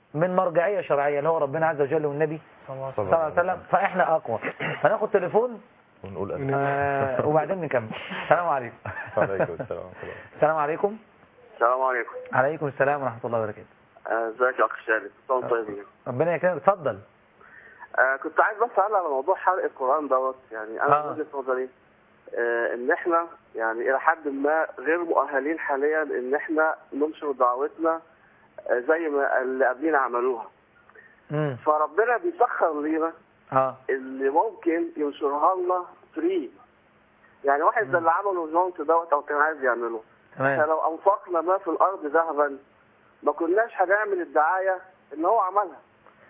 من مرجعيه شرعيه اللي هو ربنا عز وجل والنبي صلى صلى الله عليه وسلم فاحنا اقوى فناخد تليفون ونقول أمين. آه وبعدين نكمل السلام عليكم وعليكم السلام ورحمة الله. السلام عليكم السلام عليكم عليكم السلام ورحمه الله وبركاته آه، ازيك يا اخ شادي كنت طيبين ربنا يكرمك اتفضل آه كنت عايز بس اسال على موضوع حرق القران دوت يعني انا آه. من وجهه نظري آه ان احنا يعني الى حد ما غير مؤهلين حاليا ان احنا ننشر دعوتنا آه زي ما اللي قبلنا عملوها امم فربنا بيسخر لينا اه اللي ممكن ينشرها لنا فري يعني واحد زي اللي عمله جونت دوت او كان عايز يعمله احنا تمام لو انفقنا ما في الارض ذهبا ما كناش هنعمل الدعايه ان هو عملها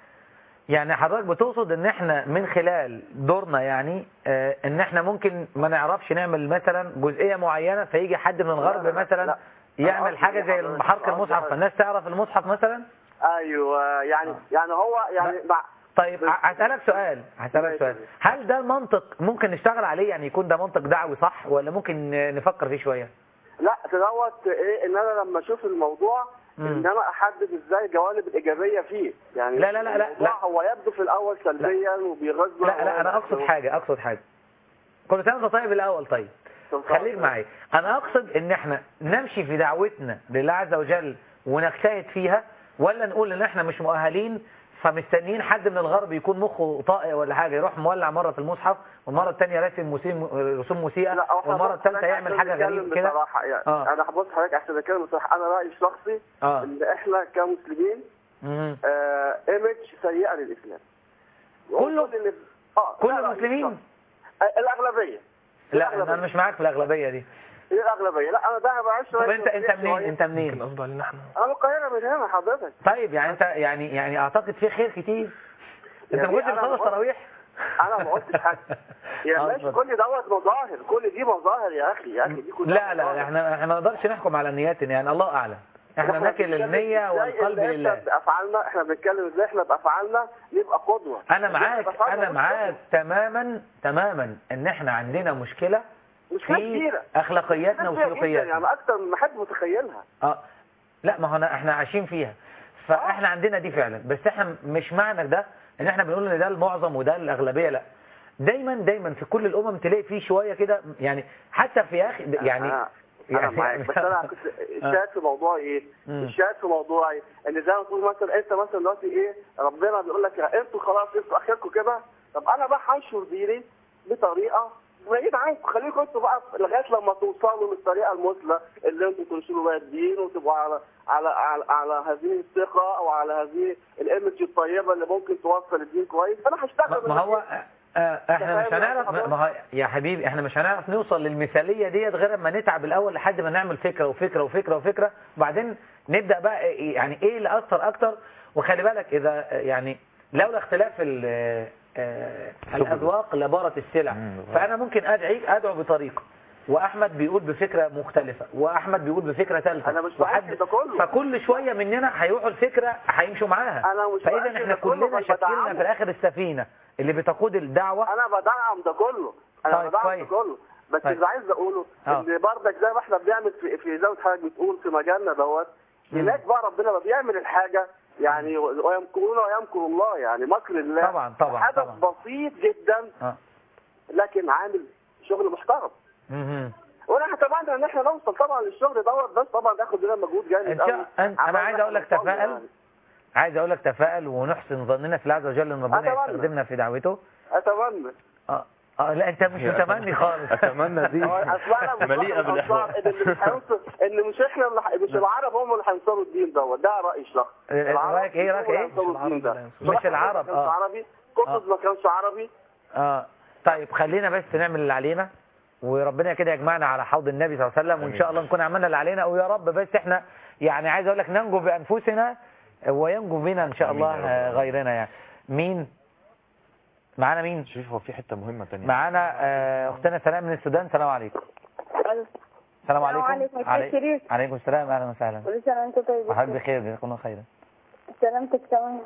يعني حضرتك بتقصد ان احنا من خلال دورنا يعني آه ان احنا ممكن ما نعرفش نعمل مثلا جزئيه معينه فيجي حد من الغرب لا، لا، مثلا لا. يعمل قصدي حاجه زي حضرتك- حرق قصدي المصحف حضرتك. فالناس تعرف المصحف مثلا ايوه يعني يعني هو يعني مع طيب بس- ه- هسألك سؤال هسألك ماشي. سؤال هل ده المنطق ممكن نشتغل عليه يعني يكون ده منطق دعوي صح ولا ممكن نفكر فيه شوية لا دوت ايه ان انا لما اشوف الموضوع مم. ان انا احدد ازاي الجوانب الايجابيه فيه يعني لا، لا، لا، لا، الموضوع لا. هو يبدو في الاول سلبيا وبيغزنا لا لا انا اقصد حاجة اقصد حاجة كل سنة وانت طيب الاول طيب خليك معي انا اقصد ان احنا نمشي في دعوتنا لله عز وجل ونجتهد فيها ولا نقول ان احنا مش مؤهلين فمستنيين حد من الغرب يكون مخه طائع ولا حاجة يروح مولع مرة في المصحف والمرة الثانية راسم مسيم رسوم مسيئة لا هو إحنا والمرة بص الثالثة حضرتك يعمل عشان حاجة نتكلم غريبة كده بصراحه يعني آه. انا هبص حضرتك عشان اتكلم بصراحه انا رايي الشخصي اه ان احنا كمسلمين مم. آه ايمج سيئه للاسلام كله؟ كل اللي اه كل لا، لا، المسلمين آه، الاغلبيه لا الأغلبية. انا مش معاك في الاغلبيه دي هي الاغلبيه لا انا ده بعيش طب انت انت منين انت ممكن منين قصده علينا احنا انا من القاهره من هنا حضرتك طيب يعني انت يعني يعني اعتقد في خير كتير انت يعني ما كنتش أنا بتصلي بقول- التراويح انا ما قلتش حاجه يا آه، ماشي اتفضل. كل دوت مظاهر كل دي مظاهر يا اخي يا اخي دي كلها لا لا مظاهر. احنا احنا ما نقدرش نحكم على نياتنا يعني الله اعلم احنا إحنا ناكل بنتكلم النية إزاي والقلب إن إحنا لله بافعالنا احنا بنتكلم ازاي احنا بافعالنا نبقى قدوه انا إزاي معاك بأفعالنا انا نبقى معاك قدوة. تماما تماما ان احنا عندنا مشكلة مشكله في كبيره اخلاقياتنا مشكلة كبيرة جداً، وسلوكياتنا يعني اكتر من ما حد متخيلها اه لا ما هو أنا- احنا عايشين فيها فاحنا عندنا دي فعلا بس احنا مش معنى ده ان احنا بنقول ان ده المعظم وده الاغلبيه لا دايما دايما في كل الامم تلاقي فيه شويه كده يعني حتى في اخي يعني انا انا معاك بس انا كنت الشاهد في موضوع ايه مم. الشاهد في موضوع ايه ان زي ما تقول مثلا انت مثلا دلوقتي ايه ربنا بيقول لك انتوا خلاص انتوا اخركم كده طب انا بقى هنشر ديني بطريقه بعيد عنكم خليكم انتوا بقى لغايه لما توصلوا للطريقه المثلى اللي انتوا تنشروا بيها الدين وتبقوا على على على, على هذه الثقه او على هذه الايمج الطيبه اللي ممكن توصل الدين كويس انا هشتغل ما ما هو آه، احنا مش فاهم هنعرف حضرتك؟ ما هو يا حبيبي احنا مش هنعرف نوصل للمثاليه ديت غير اما نتعب الاول لحد ما نعمل فكره وفكره وفكره وفكره وبعدين نبدا بقى إيه- يعني ايه اللي اثر اكتر وخلي بالك اذا آه، يعني لولا اختلاف ال- آه، آه، الاذواق لبارت السلع مم. فانا ممكن ادعي ادعو بطريقه واحمد بيقول بفكره مختلفه واحمد بيقول بفكره ثالثه أنا مش معاك في ده كله. فكل شويه مننا هيروحوا الفكره هيمشوا معاها أنا مش معاك فاذا في احنا ده كله، كلنا بس شكلنا بدعمه. في الاخر السفينه اللي بتقود الدعوه انا بدعم ده كله انا طيب، بدعم كويس. ده كله بس طيب. اللي عايز اقوله آه. ان برضك زي ما احنا بنعمل في في زي ما حضرتك بتقول في مجالنا دوت مم. هناك بقى ربنا بقى بيعمل الحاجه يعني ويمكرون ويمكر الله يعني مكر الله طبعا طبعا حدث طبعا بسيط جدا اه لكن عامل شغل محترم مهم. وانا اتمنى ان احنا نوصل طبعا للشغل دوت بس طبعا ناخد لنا مجهود جامد إن شاء- قوي أن- أنا عمال عايز أقول لك نوصل له تفائل. يعني. عايز اقول لك تفائل ونحسن ظننا في الله عز وجل ان ربنا أتمنى. يستخدمنا في دعوته اتمنى اه اه لا انت مش متمني خالص اتمنى دي هو أصل أنا مش مليئه واخد بالاحباط أنصار إن مش هينصر ان مش احنا اللي ح- مش العرب هم اللي هينصروا الدين دوت ده رايي الشخصي العرب رايك ايه رايك هم اللي ايه هينصروا الدين ده. مش صلاح العرب ما كانش اه عربي قطز ما كانش عربي اه طيب خلينا بس نعمل اللي علينا وربنا كده يجمعنا على حوض النبي صلى الله عليه وسلم وان آمين. شاء الله نكون عملنا اللي علينا ويا رب بس احنا يعني عايز اقول لك ننجو بانفسنا وينجو بنا ان شاء آمين يا الله رب آه، العالمين. غيرنا يعني مين معانا مين شوف هو في حته مهمه تانية معانا آه، اختنا سلام من السودان السلام عليكم السلام السلام عليكم عليكم، أستاذ علي- شريف. عليكم السلام اهلا وسهلا كل سنة وانت طيب وحضرتك بخير جزاكم الله خيرا سلامتك تمام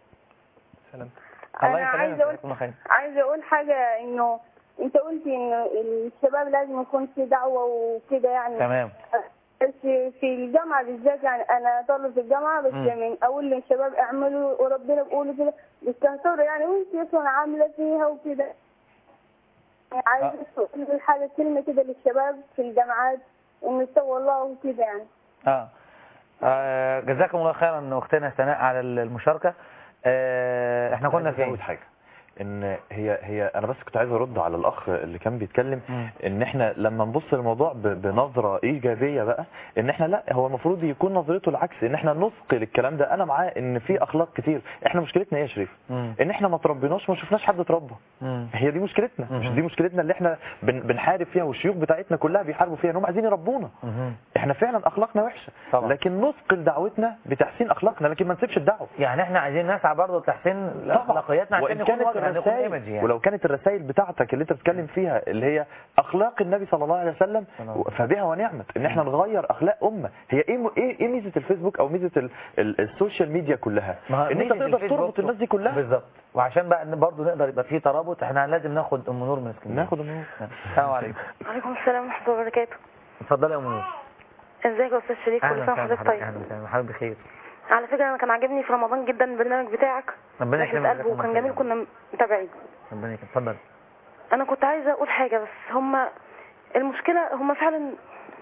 سلام الله انا عايزه يسلمك اقول جزاكم الله خيرا عايزه اقول حاجه انه انت قلت ان الشباب لازم يكون في دعوه وكده يعني تمام بس في الجامعة بالذات يعني أنا طالب في الجامعة بس مم. من أقول للشباب اعملوا وربنا بيقولوا كده بيستنصروا يعني وأنت أصلا عاملة فيها وكده يعني عايز تقول حاجة كلمة كده للشباب في الجامعات إنه يتقوا الله وكده يعني اه, آه جزاكم الله خيرا اختنا سناء على المشاركه آه احنا كنا عايز فين أزود حاجه ان هي هي انا بس كنت عايز ارد على الاخ اللي كان بيتكلم مم. ان احنا لما نبص للموضوع ب- بنظره ايجابيه بقى ان احنا لا هو المفروض يكون نظرته العكس ان احنا نثقل الكلام ده انا معاه ان في اخلاق كتير احنا مشكلتنا ايه يا شريف مم. ان احنا ما تربيناش ما شفناش حد اتربى مم. هي دي مشكلتنا مش مم. دي مشكلتنا اللي احنا بن بنحارب فيها والشيوخ بتاعتنا كلها بيحاربوا فيها ان هم عايزين يربونا مم. احنا فعلا اخلاقنا وحشه طبعا. لكن نثقل دعوتنا بتحسين اخلاقنا لكن ما نسيبش الدعوه يعني احنا عايزين نسعى برضه لتحسين اخلاقياتنا عشان وإن نكون كانت وجه نكون الرسائل ايمج يعني ولو كانت الرسائل بتاعتك اللي انت بتتكلم فيها اللي هي اخلاق النبي صلى الله عليه وسلم فبها ونعمت ان احنا نغير اخلاق امه هي ايه م- ايه ايه ميزه الفيسبوك او ميزه ال- ال- السوشيال ميديا كلها ما ان انت ميزة تقدر الفيسبوك تربط الناس دي كلها بالظبط وعشان بقى ان برضه نقدر يبقى في ترابط احنا لازم ناخد ام نور من اسكندريه ناخد النور السلام عليكم وعليكم السلام ورحمة الله وبركاته اتفضلي يا ام نور ازيك يا استاذ شريف كل اهلا سنة وسهلا وحضرتك حضرتك طيب اهلا وسهلا حضرتك بخير على فكرة انا كان عاجبني في رمضان جدا البرنامج بتاعك ربنا رحلة يكرمك قلب وكان جميل كنا متابعين ربنا يكرمك اتفضل انا كنت عايزة اقول حاجة بس هما المشكلة هما فعلا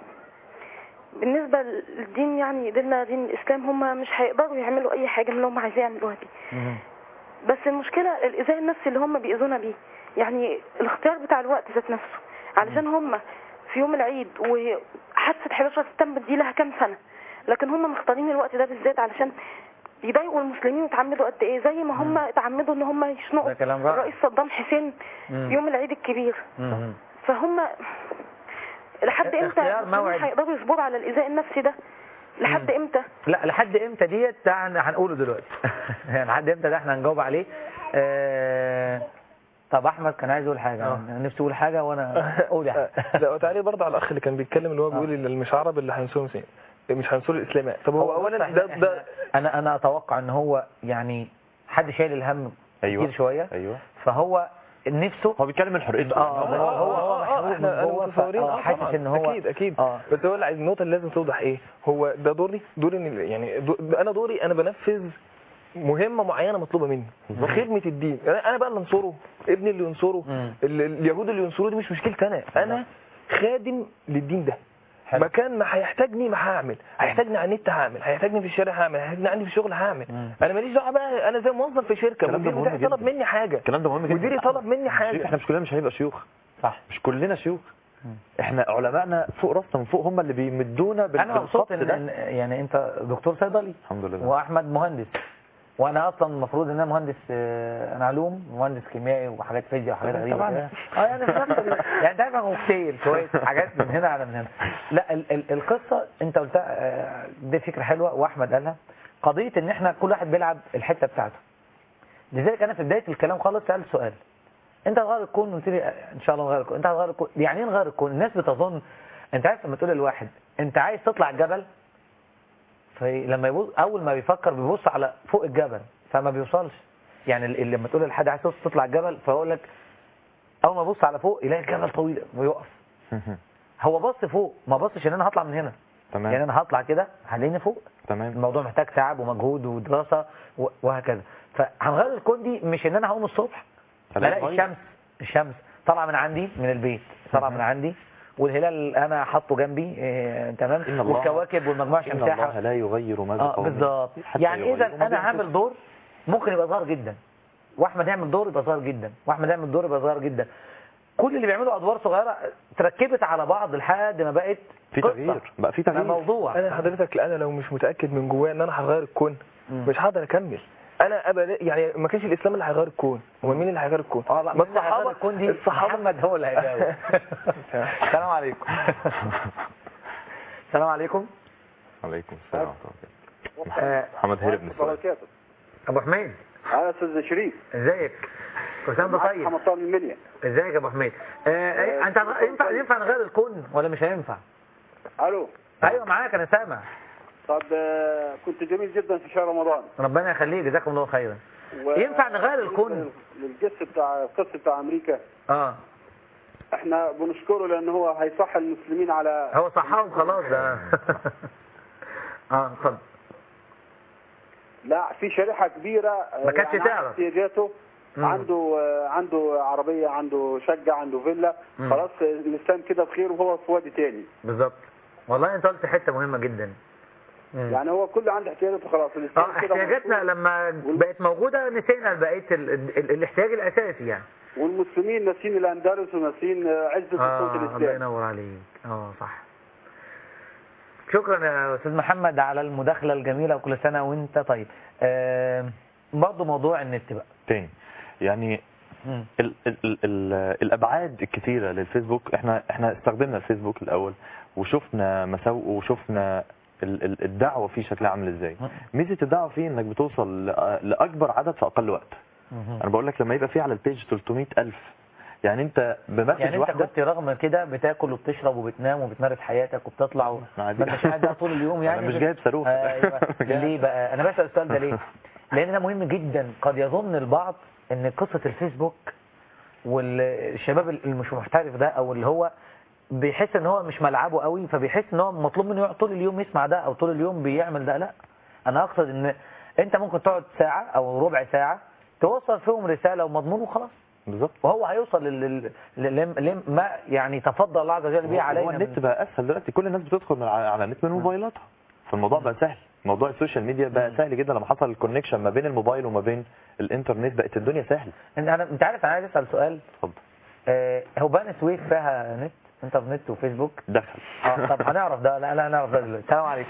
بالنسبة للدين يعني ديننا دين الاسلام هما مش هيقدروا يعملوا اي حاجة من اللي هما عايزين يعملوها دي بس المشكلة الإيذاء النفسي اللي هم بيأذونا بيه يعني الاختيار بتاع الوقت ذات نفسه علشان هم في يوم العيد وحادثة 11 سبتمبر دي لها كام سنة لكن هم مختارين الوقت ده بالذات علشان يضايقوا المسلمين ويتعمدوا قد ايه زي ما هم اتعمدوا ان هم يشنقوا ده كلام رائع. الرئيس صدام حسين مم. يوم العيد الكبير مم. فهم لحد امتى اختيار المسلمين موعد. هيقدروا يصبروا على الإيذاء النفسي ده لحد امتى لا لحد امتى ديت ده هن- هنقوله دلوقتي يعني لحد امتى ده احنا هنجاوب عليه آه... طب احمد كان عايز يقول حاجه انا نفسي اقول حاجه وانا قول يا احمد لا وتعالي برضه على الاخ اللي كان بيتكلم اللي هو بيقول ان مش عرب اللي هينصروا المسلمين مش هينصروا الاسلام طب هو اولا بص، ده إحنا- ده انا انا اتوقع ان هو يعني حد شايل الهم ايوه كتير شويه ايوه فهو نفسه هو بيتكلم من حرقته اه هو هو هو محروق من احنا جوه متصورين فهو اه حاسس طبعا ان هو اكيد اكيد اه بس هو اللي عايز النقطه اللي لازم توضح ايه هو ده دوري دوري إن يعني دو انا دوري انا بنفذ مهمه معينه مطلوبه مني خدمه الدين انا أنا بقى اللي انصره ابني اللي ينصره مم. ال- اليهود اللي ينصروه دي مش مشكلتي انا انا خادم للدين ده حلو. مكان ما هيحتاجني ما هعمل هيحتاجني على النت هعمل هيحتاجني في الشارع هعمل هيحتاجني عندي في الشغل هعمل مم. انا ماليش دعوه بقى انا زي موظف في شركه الكلام ده مدير مهم بتاعي طلب جدا. مني حاجه الكلام ده مهم جدا مديري طلب مني حاجه احنا مش كلنا مش هنبقى شيوخ صح مش كلنا شيوخ احنا علمائنا فوق راسنا من فوق هم اللي بيمدونا بال- انا مبسوط بالخط ان ده إن- يعني انت دكتور صيدلي الحمد لله واحمد مهندس وانا اصلا المفروض ان انا مهندس آه، انا علوم مهندس كيميائي وحاجات فيزياء وحاجات غريبه طبعاً. كده. اه يعني في نفس ال- يعني دايما مكتيل شويه حاجات من هنا على من هنا لا ال ال القصه انت قلتها آه، دي فكره حلوه واحمد قالها قضيه ان احنا كل واحد بيلعب الحته بتاعته لذلك انا في بدايه الكلام خالص سالت سؤال انت هتغير الكون قلت لي آه، ان شاء الله نغير الكون انت هتغير الكون يعني ايه نغير الكون الناس بتظن انت عارف لما تقول لواحد انت عايز تطلع الجبل فلما يبص اول ما بيفكر بيبص على فوق الجبل فما بيوصلش يعني ال- ال- لما تقول لحد عايز تطلع الجبل فيقول لك اول ما يبص على فوق يلاقي الجبل طويل ويقف هو بص فوق ما بصش ان انا هطلع من هنا تمام يعني انا هطلع كده هلاقيني فوق تمام الموضوع محتاج تعب ومجهود ودراسه و- وهكذا فهنغير الكون دي مش ان انا هقوم الصبح هلاقي بلاقي اتغير. الشمس الشمس طالعه من عندي من البيت طالعه من عندي والهلال انا حاطه جنبي إيه تمام إن الله- والكواكب والمجموعه ان الشمسيه الله لا يغير ما اه بقوم بالظبط حتى يعني اذا يغيروا ما انا بأنفسهم. هعمل دور ممكن يبقى ظاهر جدا واحمد يعمل دور يبقى ظاهر جدا واحمد يعمل دور يبقى ظاهر جدا كل اللي بيعملوا ادوار صغيره تركبت على بعض لحد ما بقت في قصة. تغيير بقى في بقى تغيير موضوع انا حضرتك انا لو مش متاكد من جوايا ان انا هغير الكون مم. مش هقدر اكمل انا ابدا يعني ما كانش الاسلام اللي هيغير الكون هو مين اللي هيغير الكون اه لا ما من اللي هيغير الكون دي الصحابه محمد هو اللي هيجاوب السلام عليكم السلام عليكم عليكم السلام ورحمه الله آه، محمد هرب من السؤال بركاته ابو حميد انا استاذ شريف ازيك كل سنه وانت طيب محمد طارق من المنيا ازيك يا ابو حميد آه، إيه، انت ينفع ينفع نغير الكون ولا مش هينفع الو ايوه معاك انا سامع طب آه، كنت جميل جدا في شهر رمضان ربنا يخليك جزاكم الله خيرا و- ينفع نغير الكون؟ للقس بتاع القس بتاع امريكا اه احنا بنشكره لان هو هيصح المسلمين على هو صحاهم خلاص ده اه اتفضل لا في شريحه كبيره آه، ما كانتش يعني تعرف. احتياجاته مم. عنده آه، عنده عربيه عنده شقه عنده فيلا مم. خلاص آه، الاسلام كده بخير وهو في وادي تاني بالظبط والله انت قلت حته مهمه جدا مم. يعني هو كله عنده احتياجاته خلاص الاسلام اه كده احتياجاتنا مظبوط. لما بقت موجوده نسينا بقيه ال... ال... الاحتياج الاساسي يعني والمسلمين ناسين الاندلس وناسين آه، عزه صوت اه الله الاسلام ينور عليك اه صح شكرا يا استاذ محمد على المداخله الجميله وكل سنه وانت طيب آه برضه موضوع النت بقى تاني يعني مم. ال ال ال ال الابعاد الكتيره للفيسبوك احنا احنا استخدمنا الفيسبوك الاول وشفنا مساوئه وشفنا ال ال الدعوه فيه شكلها عامل ازاي ميزه الدعوه فيه انك بتوصل لأ- لاكبر عدد في اقل وقت مهم. انا بقول لك لما يبقى فيه على البيج 300000 يعني انت بمسج يعني انت واحده كنت رغم كده بتاكل وبتشرب وبتنام وبتمارس حياتك وبتطلع و... ما عادي. انتش قاعد بقى طول اليوم يعني أنا مش جايب صاروخ. ايوه ليه بقى انا بسال السؤال ده ليه لان ده مهم جدا قد يظن البعض ان قصه الفيسبوك والشباب اللي مش محترف ده او اللي هو بيحس ان هو مش ملعبه قوي فبيحس ان هو مطلوب منه يقعد طول اليوم يسمع ده او طول اليوم بيعمل ده لا انا اقصد ان انت ممكن تقعد ساعه او ربع ساعه توصل فيهم رساله ومضمون وخلاص بالظبط وهو هيوصل لل... لل... لل... ما يعني تفضل الله عز وجل به علينا هو النت من- بقى اسهل دلوقتي كل الناس بتدخل من على على النت من موبايلاتها فالموضوع بقى سهل موضوع السوشيال ميديا بقى سهل جدا لما حصل الكونكشن ما بين الموبايل وما بين الانترنت بقت الدنيا سهله انت انا انت عارف انا عايز اسال سؤال اتفضل آه هو بني سويف فيها نت انترنت وفيسبوك دخل اه طب هنعرف ده لا لا هنعرف ده دلوقتي السلام عليكم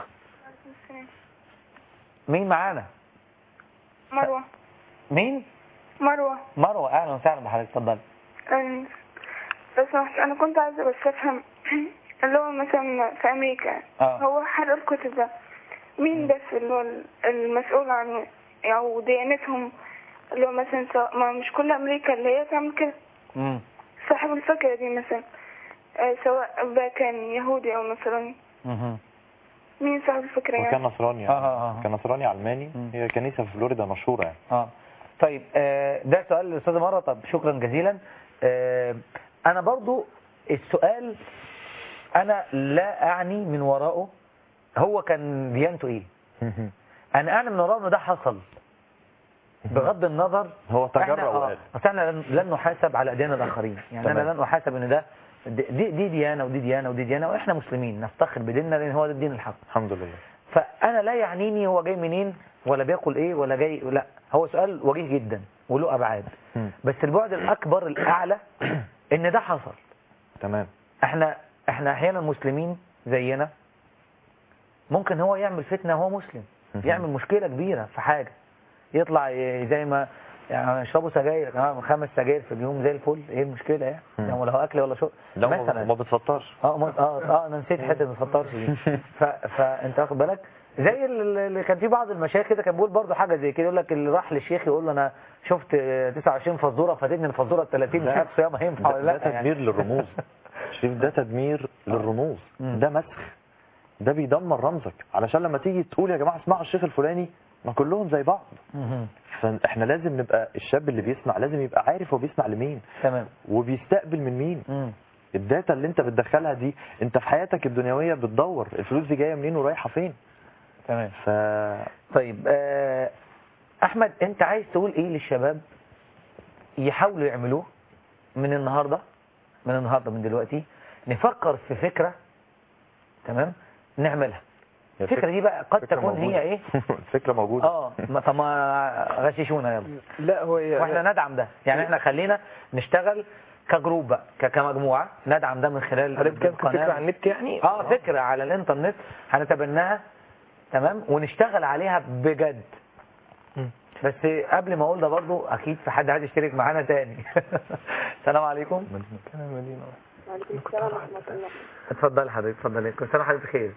مين معانا مروة مين مروة مروه اهلا وسهلا بحضرتك اتفضلي أم، بس سمحت، أنا كنت عايزة بس أفهم اللي هو مثلا في أمريكا آه. هو حرق الكتب ده مين بس اللي هو المسؤول عن أو ديانتهم اللي هو مثلا سواء ما مش كل أمريكا اللي هي تعمل كده امم صاحب الفكرة دي مثلا آه، سواء بقى كان يهودي أو نصراني مهم. مين صاحب الفكرة وكان يعني نصراني يعني. كان نصراني علماني هي كنيسه في فلوريدا مشهوره يعني اه طيب آه ده سؤال للاستاذه مره طب شكرا جزيلا آه انا برضو السؤال انا لا اعني من وراءه هو كان ديانته ايه انا اعني من وراءه ان ده حصل بغض النظر هو تجرأ احنا اه وقال. أصل احنا لن- لن نحاسب على اديان الاخرين يعني تمام. انا لن احاسب ان ده دي, دي ديانه ودي ديانه ودي ديانه واحنا مسلمين نفتخر بديننا لان هو ده الدين الحق الحمد لله فانا لا يعنيني هو جاي منين ولا بياكل ايه ولا جاي لا هو سؤال وجيه جدا وله ابعاد مم. بس البعد الاكبر الاعلى ان ده حصل تمام احنا احنا احيانا مسلمين زينا ممكن هو يعمل فتنه وهو مسلم مهم. يعمل مشكله كبيره في حاجه يطلع ي- زي ما يعني يشربوا سجاير يا جماعه خمس سجاير في اليوم زي الفل ايه المشكله يعني مم. يعني ولا هو اكل ولا شرب ده ما- مثلا ما بتفطرش اه ما- اه اه انا نسيت حته ما تفطرش دي ف... فانت واخد بالك زي ال- اللي كان في بعض المشايخ كده كان بيقول برضه حاجه زي كده يقول لك اللي راح للشيخ يقول له انا شفت آه، 29 فزوره فاتتني الفزوره ال 30 مش عارف صيامها ينفع ده, ولا ده لا تدمير يعني. للرموز شريف ده تدمير للرموز مم. ده مسخ ده بيدمر رمزك علشان لما تيجي تقول يا جماعه اسمعوا الشيخ الفلاني ما كلهم زي بعض مهم. فاحنا لازم نبقى الشاب اللي بيسمع لازم يبقى عارف هو بيسمع لمين تمام وبيستقبل من مين مم. الداتا اللي انت بتدخلها دي انت في حياتك الدنيويه بتدور الفلوس دي جايه منين ورايحه فين تمام ف طيب آه، احمد انت عايز تقول ايه للشباب يحاولوا يعملوه من النهارده من النهارده من دلوقتي نفكر في فكره تمام نعملها هي الفكره فك- دي بقى قد فكرة تكون موجودة. هي ايه الفكره موجوده اه ما طب ما غششونا يلا لا هو واحنا ندعم ده يعني احنا خلينا نشتغل كجروب بقى ك- كمجموعه ندعم ده من خلال حضرتك بتتكلم القناة. فكرة على النت يعني اه فكره على الانترنت هنتبناها تمام ونشتغل عليها بجد مم. بس قبل ما اقول ده برضو اكيد في حد عايز يشترك معانا تاني السلام عليكم كلام مدينة وعليكم السلام ورحمة الله اتفضل حضرتك اتفضل كل سنه وحضرتك بخير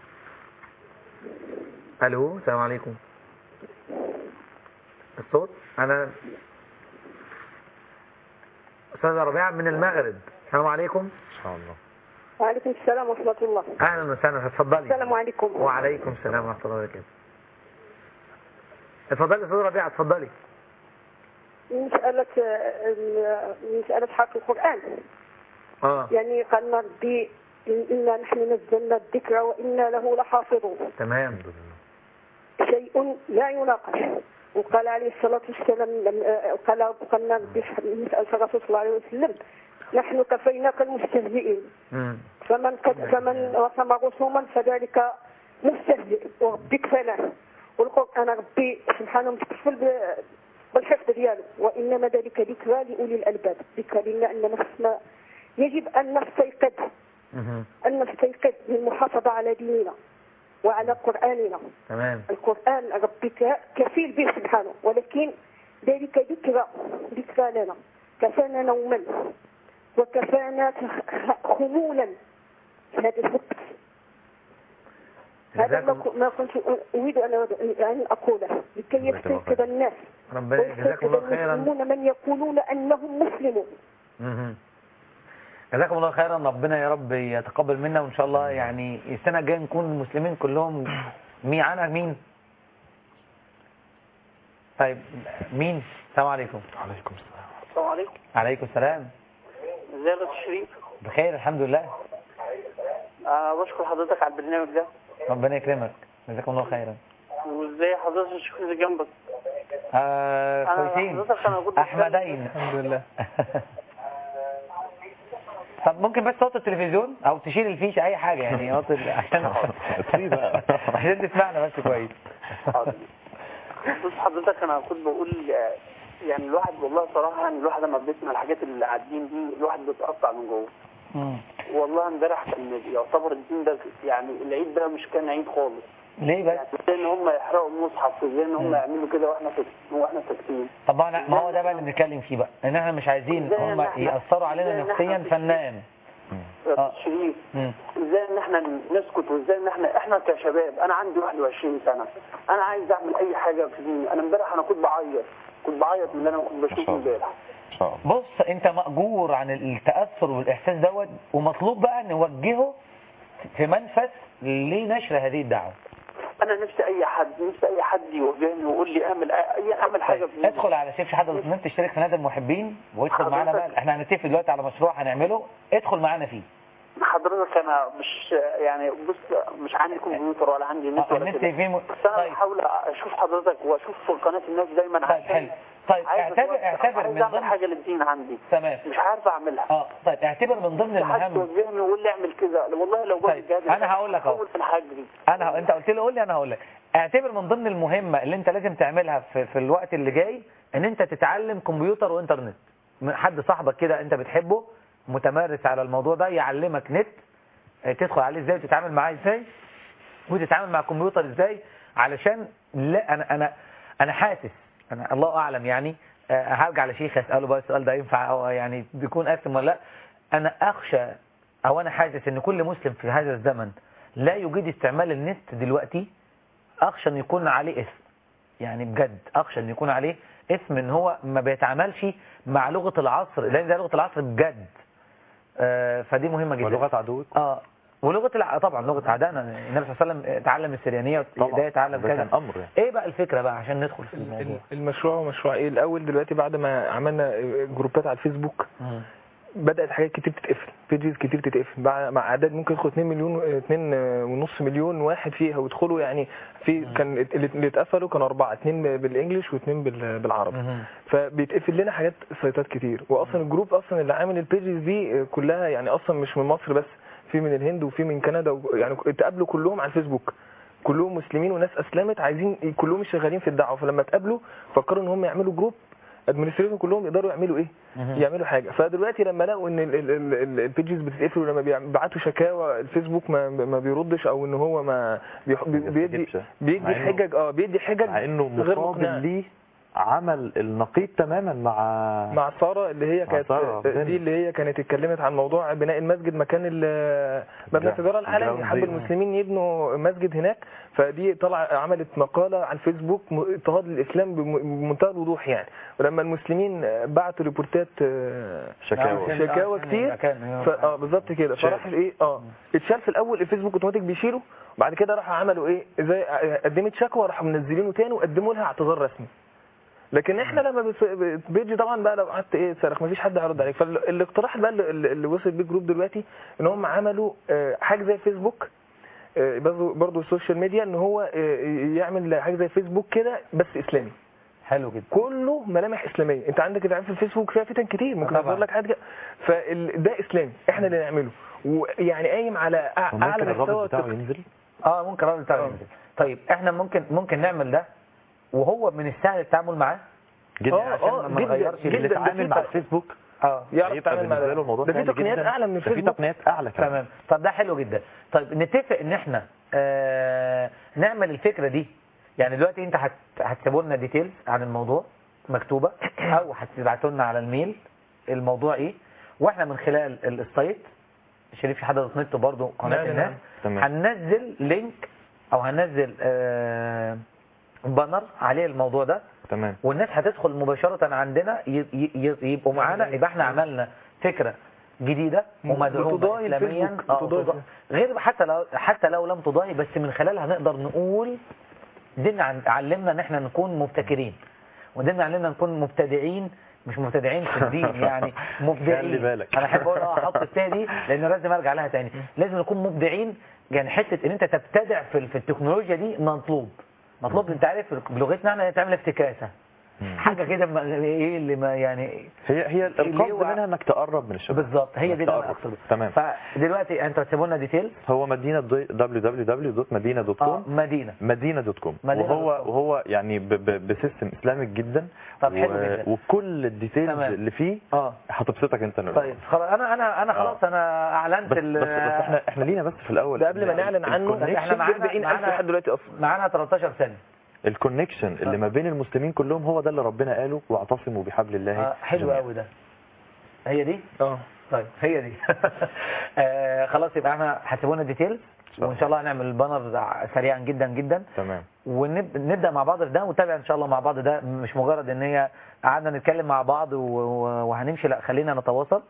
الو السلام عليكم الصوت انا استاذه ربيعه من المغرب السلام عليكم ان شاء الله وعليكم السلام ورحمة الله اهلا وسهلا اتفضلي السلام عليكم وعليكم السلام ورحمه الله وبركاته اتفضلي استاذه ربيعه اتفضلي مسألة ال- مسألة حق القرآن اه يعني قالنا ربي إنا نحن نزلنا الذكر وإنا له لحافظون تمام شيء لا يناقش وقال عليه الصلاة والسلام لم- آه، قال قالنا ربي نسأل الرسول صلى الله عليه وسلم نحن كفيناك المستهزئين مم. فمن قد فمن رسم رسوما فذلك مستهزئ وربي كفاناه والقرآن ربي سبحانه متكفل ب- بالحفظ ديالو وإنما ذلك ذكرى لأولي الألباب ذكرى لنا أن نفسنا يجب أن نستيقظ مهم. أن نستيقظ للمحافظة على ديننا وعلى قرآننا تمام القرآن ربي ك- كفيل به سبحانه ولكن ذلك ذكرى ذكرى لنا كفانا نوما وكفانا خ- خمولا في هذا الوقت هذا ما ك- ما كنت أريد أن أن أقوله لكي يستيقظ الناس ربنا جزاكم الله خيرا المسلمون من يقولون أنهم مسلمون مهم. جزاكم الله خيرا ربنا يا رب يتقبل منا وان شاء الله يعني السنه الجايه نكون المسلمين كلهم مين عنها مين طيب مين السلام عليكم عليكم السلام السلام عليكم عليكم السلام ازيك يا دكتور شريف بخير الحمد لله انا بشكر حضرتك على البرنامج ده ربنا يكرمك جزاكم الله خيرا وازاي حضرتك الشيخ اللي جنبك آه أنا كويسين حضرتك أنا كنت احمدين الحمد لله طب ممكن بس صوت التلفزيون او تشيل الفيشه اي حاجه يعني صوت ال- عشان عشان تسمعنا بس كويس حاضر. بص حضرتك انا كنت بقول آه، يعني الواحد والله صراحه يعني الواحد لما بيسمع الحاجات اللي على الدين دي الواحد بيتقطع من جوه والله امبارح كان يعتبر الدين ده يعني العيد ده مش كان عيد خالص ليه بس يعني ازاي ان هم يحرقوا المصحف وازاي ان هم يعملوا كده واحنا ساكتين واحنا ساكتين طب ما أنا- ما هو ده بقى اللي بنتكلم فيه بقى ان احنا مش عايزين إزاي هم إن إحنا- ياثروا علينا إزاي إن نفسيا إحنا فننام يا شريف مم. ازاي ان احنا نسكت وازاي ان احنا احنا كشباب انا عندي 21 سنه انا عايز اعمل اي حاجه في ديني انا امبارح انا كنت بعيط كنت بعيط من اللي انا كنت بشوفه امبارح بص انت مأجور عن التأثر والاحساس دوت ومطلوب بقى نوجهه في منفذ لنشر هذه الدعوة انا نفسي اي حد نفسي اي حد يوجهني ويقول لي اعمل اي اعمل حاجه في ديني ادخل على سيف شحاته دوت نت تشترك في نادي المحبين وادخل معانا بقى احنا هنتفق دلوقتي على مشروع هنعمله ادخل معانا فيه حضرتك انا مش يعني بص مش عندي كمبيوتر ولا عندي نت اه ولا النت كده فيه م... بس انا بحاول اشوف حضرتك واشوف قناه الناس دايما طيب حلو طيب اعتبر اعتبر عايز من اعمل ضمن حاجه للدين عندي تمام مش عارف اعملها اه طيب اعتبر من ضمن حد المهام يوجهني ويقول لي اعمل كده والله لو جاب الجهاد انا هقول لك اهو اول من هجري انا ه... انت قلت لي قول لي انا هقول لك اعتبر من ضمن المهمة اللي انت لازم تعملها في, في الوقت اللي جاي ان انت تتعلم كمبيوتر وانترنت من حد صاحبك كده انت بتحبه متمرس على الموضوع ده يعلمك نت اه، تدخل عليه ازاي وتتعامل معاه ازاي وتتعامل مع الكمبيوتر ازاي علشان لا انا انا انا حاسس انا الله اعلم يعني اه، هرجع لشيخ اساله بقى السؤال ده ينفع او يعني بيكون اسم ولا لا انا اخشى او انا حاسس ان كل مسلم في هذا الزمن لا يجيد استعمال النت دلوقتي اخشى ان يكون عليه اسم يعني بجد اخشى ان يكون عليه اسم ان هو ما بيتعاملش مع لغة العصر لان ده لغة العصر بجد آه، فدي مهمة جدا ولغة عدوك اه ولغة الع... طبعا لغة اعدائنا النبي صلى الله عليه وسلم تعلم السريانية وده يتعلم ده كذا كان امر يعني. ايه بقى الفكرة بقى عشان ندخل في الموضوع المشروع هو مشروع ايه الاول دلوقتي بعد ما عملنا جروبات على الفيسبوك بدات حاجات كتير تتقفل بيجز كتير تتقفل مع مع اعداد ممكن يدخل 2 مليون 2 ونص مليون واحد فيها ويدخلوا يعني في كان اللي اللي اتقفلوا كانوا اربعه اثنين بالانجلش واثنين بال- بالعربي فبيتقفل لنا حاجات سيطات كتير واصلا الجروب اصلا اللي عامل البيجز دي كلها يعني اصلا مش من مصر بس في من الهند وفي من كندا و- يعني اتقابلوا كلهم على الفيسبوك كلهم مسلمين وناس اسلمت عايزين كلهم شغالين في الدعوه فلما اتقابلوا فكروا ان هم يعملوا جروب ادمنستريتور كلهم يقدروا يعملوا ايه يعملوا حاجه فدلوقتي لما لقوا ان البيجز بتتقفل ولما بيبعتوا شكاوى الفيسبوك ما, ما بيردش او ان هو ما بيح- بي- بيدي بيدي مع إنه- حجج اه بيدي حجج مع انه غير مقابل مقنعة. ليه عمل النقيض تماما مع مع ساره اللي هي مع كانت سارة دي غانم. اللي هي كانت اتكلمت عن موضوع بناء المسجد مكان ال- مبنى لا، التجاره العالمي جراوند حب زيرو. المسلمين يبنوا مسجد هناك فدي طلع عملت مقاله على الفيسبوك م- اضطهاد للاسلام بم- بمنتهى الوضوح يعني ولما المسلمين بعتوا ريبورتات آه، شكاوى. شكاوى عشان كتير المكان، أيوة. ف- اه بالظبط كده اتشال. فراح الايه اه اتشال في الاول الفيسبوك اوتوماتيك بيشيله وبعد كده راحوا عملوا ايه زي قدمت شكوى راحوا منزلينه تاني وقدموا لها اعتذار رسمي لكن احنا لما بس- بيجي طبعا بقى لو قعدت ايه تصرخ مفيش حد هيرد عليك فالاقتراح بقى اللي, اللي وصل بيه الجروب دلوقتي ان هم عملوا آه، حاجه زي فيسبوك آه، برضه برضه السوشيال ميديا ان هو آه، يعمل حاجه زي فيسبوك كده بس اسلامي حلو جدا كله ملامح اسلاميه انت عندك انت عارف الفيسبوك فيها فتن كتير ممكن طبعا. اظهر لك حاجه فده اسلامي احنا اللي نعمله ويعني قايم على أع- وممكن اعلى الرابط مستوى بتاعه التق- ينزل اه ممكن الراجل بتاعه ينزل طيب احنا ممكن ممكن نعمل ده وهو من السهل التعامل معاه جدا اه عشان اه ما جدا نغيرش اللي جدا ده اتعامل في مع تق- الفيسبوك اه يعرف هيبقى يتعامل مع بالنسبه له ده الموضوع ده في سهل تقنيات جدا. اعلى من ده في الفيسبوك تقنيات اعلى كمان تمام طب ده حلو جدا طيب نتفق ان احنا آه نعمل الفكره دي يعني دلوقتي انت هت... هتسيبوا لنا ديتيلز عن الموضوع مكتوبه او هتبعتوا لنا على الميل الموضوع ايه واحنا من خلال ال- السايت شريف شحاده دوت نت برضه قناه نعم، الناس نعم. تمام هننزل لينك او هننزل آه بانر عليه الموضوع ده تمام والناس هتدخل مباشرة عندنا ي- ي- ي- يبقوا معانا يبقى احنا عملنا فكرة جديدة ومدعومة بتضاهي إسلاميا الفيسبوك، آه، بتضاهي بتضاهي. غير حتى لو حتى لو لم تضاهي بس من خلالها نقدر نقول ديننا عن- علمنا ان احنا نكون مبتكرين وديننا علمنا نكون مبتدعين مش مبتدعين في الدين يعني مبدعين خلي بالك. انا احب اقول اه احط التاء دي لان لازم ارجع لها تاني لازم نكون مبدعين يعني حته ان انت تبتدع في في التكنولوجيا دي مطلوب مطلوب انت عارف بلغتنا احنا تعمل افتكاسه حاجه كده ما- ايه اللي ما يعني هي هي اللي القصد هو- منها انك تقرب من الشباب بالظبط هي دي اللي انا تقرب. اقصده تمام فدلوقتي انتوا هتسيبوا لنا ديتيلز هو مدينه www.medina.com اه مدينه مدينه دوت كوم مدينة وهو دوت كوم. وهو يعني ب- ب- بسيستم اسلامي جدا طب حلو جدا. وكل الديتيلز تمام. اللي فيه اه هتبسطك انت نور. طيب خلاص انا انا انا خلاص انا اعلنت بس, ال بس, بس احنا احنا لينا بس في الاول ده قبل ما نعلن عنه ده احنا معانا 40000 معانا لحد دلوقتي اصلا معانا 13 سنه الكونكشن اللي ما بين المسلمين كلهم هو ده اللي ربنا قاله واعتصموا بحبل الله آه حلو جميعا. قوي ده هي دي اه طيب هي دي آه خلاص يبقى احنا هتسيبونا ديتيلز وان شاء الله هنعمل البانر سريعا جدا جدا تمام ونبدا مع بعض في ده ونتابع ان شاء الله مع بعض ده مش مجرد ان هي قعدنا نتكلم مع بعض و- و- وهنمشي لا خلينا نتواصل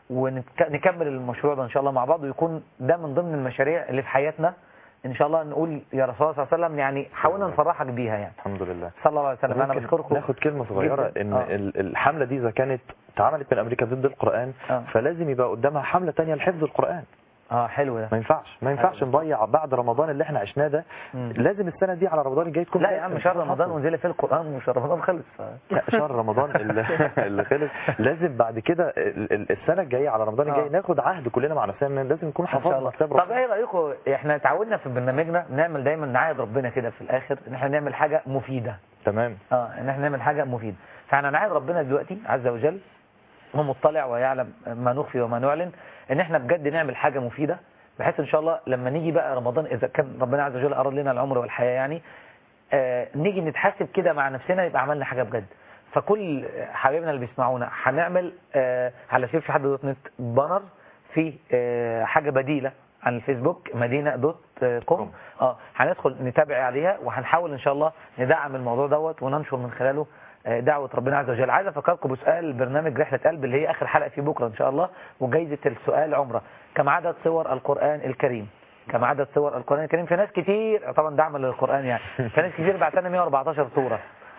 ونكمل المشروع ده ان شاء الله مع بعض ويكون ده من ضمن المشاريع اللي في حياتنا ان شاء الله نقول يا رسول الله صلى الله عليه وسلم يعني حاولنا نفرحك بيها يعني الحمد لله صلى الله عليه وسلم انا ممكن بشكركم ناخد كلمة صغيرة جداً. ان آه. ال- الحملة دي اذا كانت اتعملت من امريكا ضد القرآن آه. فلازم يبقى قدامها حملة تانية لحفظ القرآن اه حلو ده ما ينفعش ما ينفعش نضيع بعد رمضان اللي احنا عشناه ده مم. لازم السنة دي على رمضان الجاي تكون لا يا عم شهر رمضان ونزل فيه القرآن ومش رمضان خلص لا شهر رمضان اللي, اللي خلص لازم بعد كده ال- ال- السنة الجاية على رمضان الجاي آه. ناخد عهد كلنا مع نفسنا ان لازم نكون ان شاء حفظنا الله كتاب طب ربنا ايه رايكم احنا اتعودنا في برنامجنا نعمل دايما نعايد ربنا كده في الاخر ان احنا نعمل حاجه مفيده تمام اه ان احنا نعمل حاجه مفيده فاحنا نعايد ربنا دلوقتي عز وجل هو مطلع ويعلم ما نخفي وما نعلن ان احنا بجد نعمل حاجه مفيده بحيث ان شاء الله لما نيجي بقى رمضان اذا كان ربنا عز وجل اراد لنا العمر والحياه يعني آه نيجي نتحاسب كده مع نفسنا يبقى عملنا حاجه بجد فكل حبايبنا اللي بيسمعونا هنعمل آه على شيف حد دوت نت بانر في آه حاجه بديله عن الفيسبوك مدينه دوت كوم اه هندخل نتابع عليها وهنحاول ان شاء الله ندعم الموضوع دوت وننشر من خلاله آه، دعوة ربنا عز وجل عايز افكركم بسؤال برنامج رحلة قلب اللي هي اخر حلقة في بكرة ان شاء الله وجايزة السؤال عمرة كم عدد سور القرآن الكريم كم عدد سور القرآن الكريم في ناس كتير طبعا دعما للقرآن يعني في ناس كتير بعت لنا 114 سورة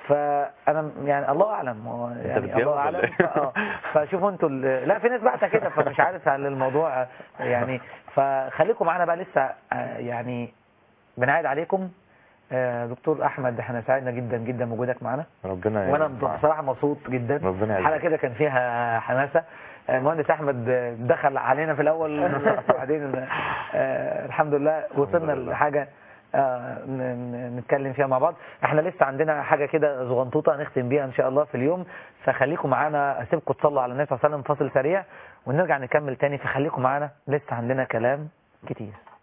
فانا يعني الله اعلم هو يعني بتجاوب الله ولا اعلم إيه؟ ف- آه. فشوفوا انتوا ال- لا في ناس بعتها كده فمش عارف هل الموضوع آه، يعني فخليكم معانا بقى لسه آه، يعني بنعيد عليكم آه، دكتور احمد احنا سعدنا جدا جدا بوجودك معانا ربنا وانا يرفعك. بصراحه مبسوط جدا ربنا يعزك. الحلقه كده كان فيها حماسه آه، المهندس احمد آه، دخل علينا في الاول وبعدين آه، الحمد لله وصلنا الحمد لله. لحاجه آه، ن- ن- نتكلم فيها مع بعض احنا لسه عندنا حاجه كده صغنطوطه نختم بيها ان شاء الله في اليوم فخليكم معانا اسيبكم تصلوا على النبي صلى الله عليه وسلم فاصل سريع ونرجع نكمل تاني فخليكم معانا لسه عندنا كلام كتير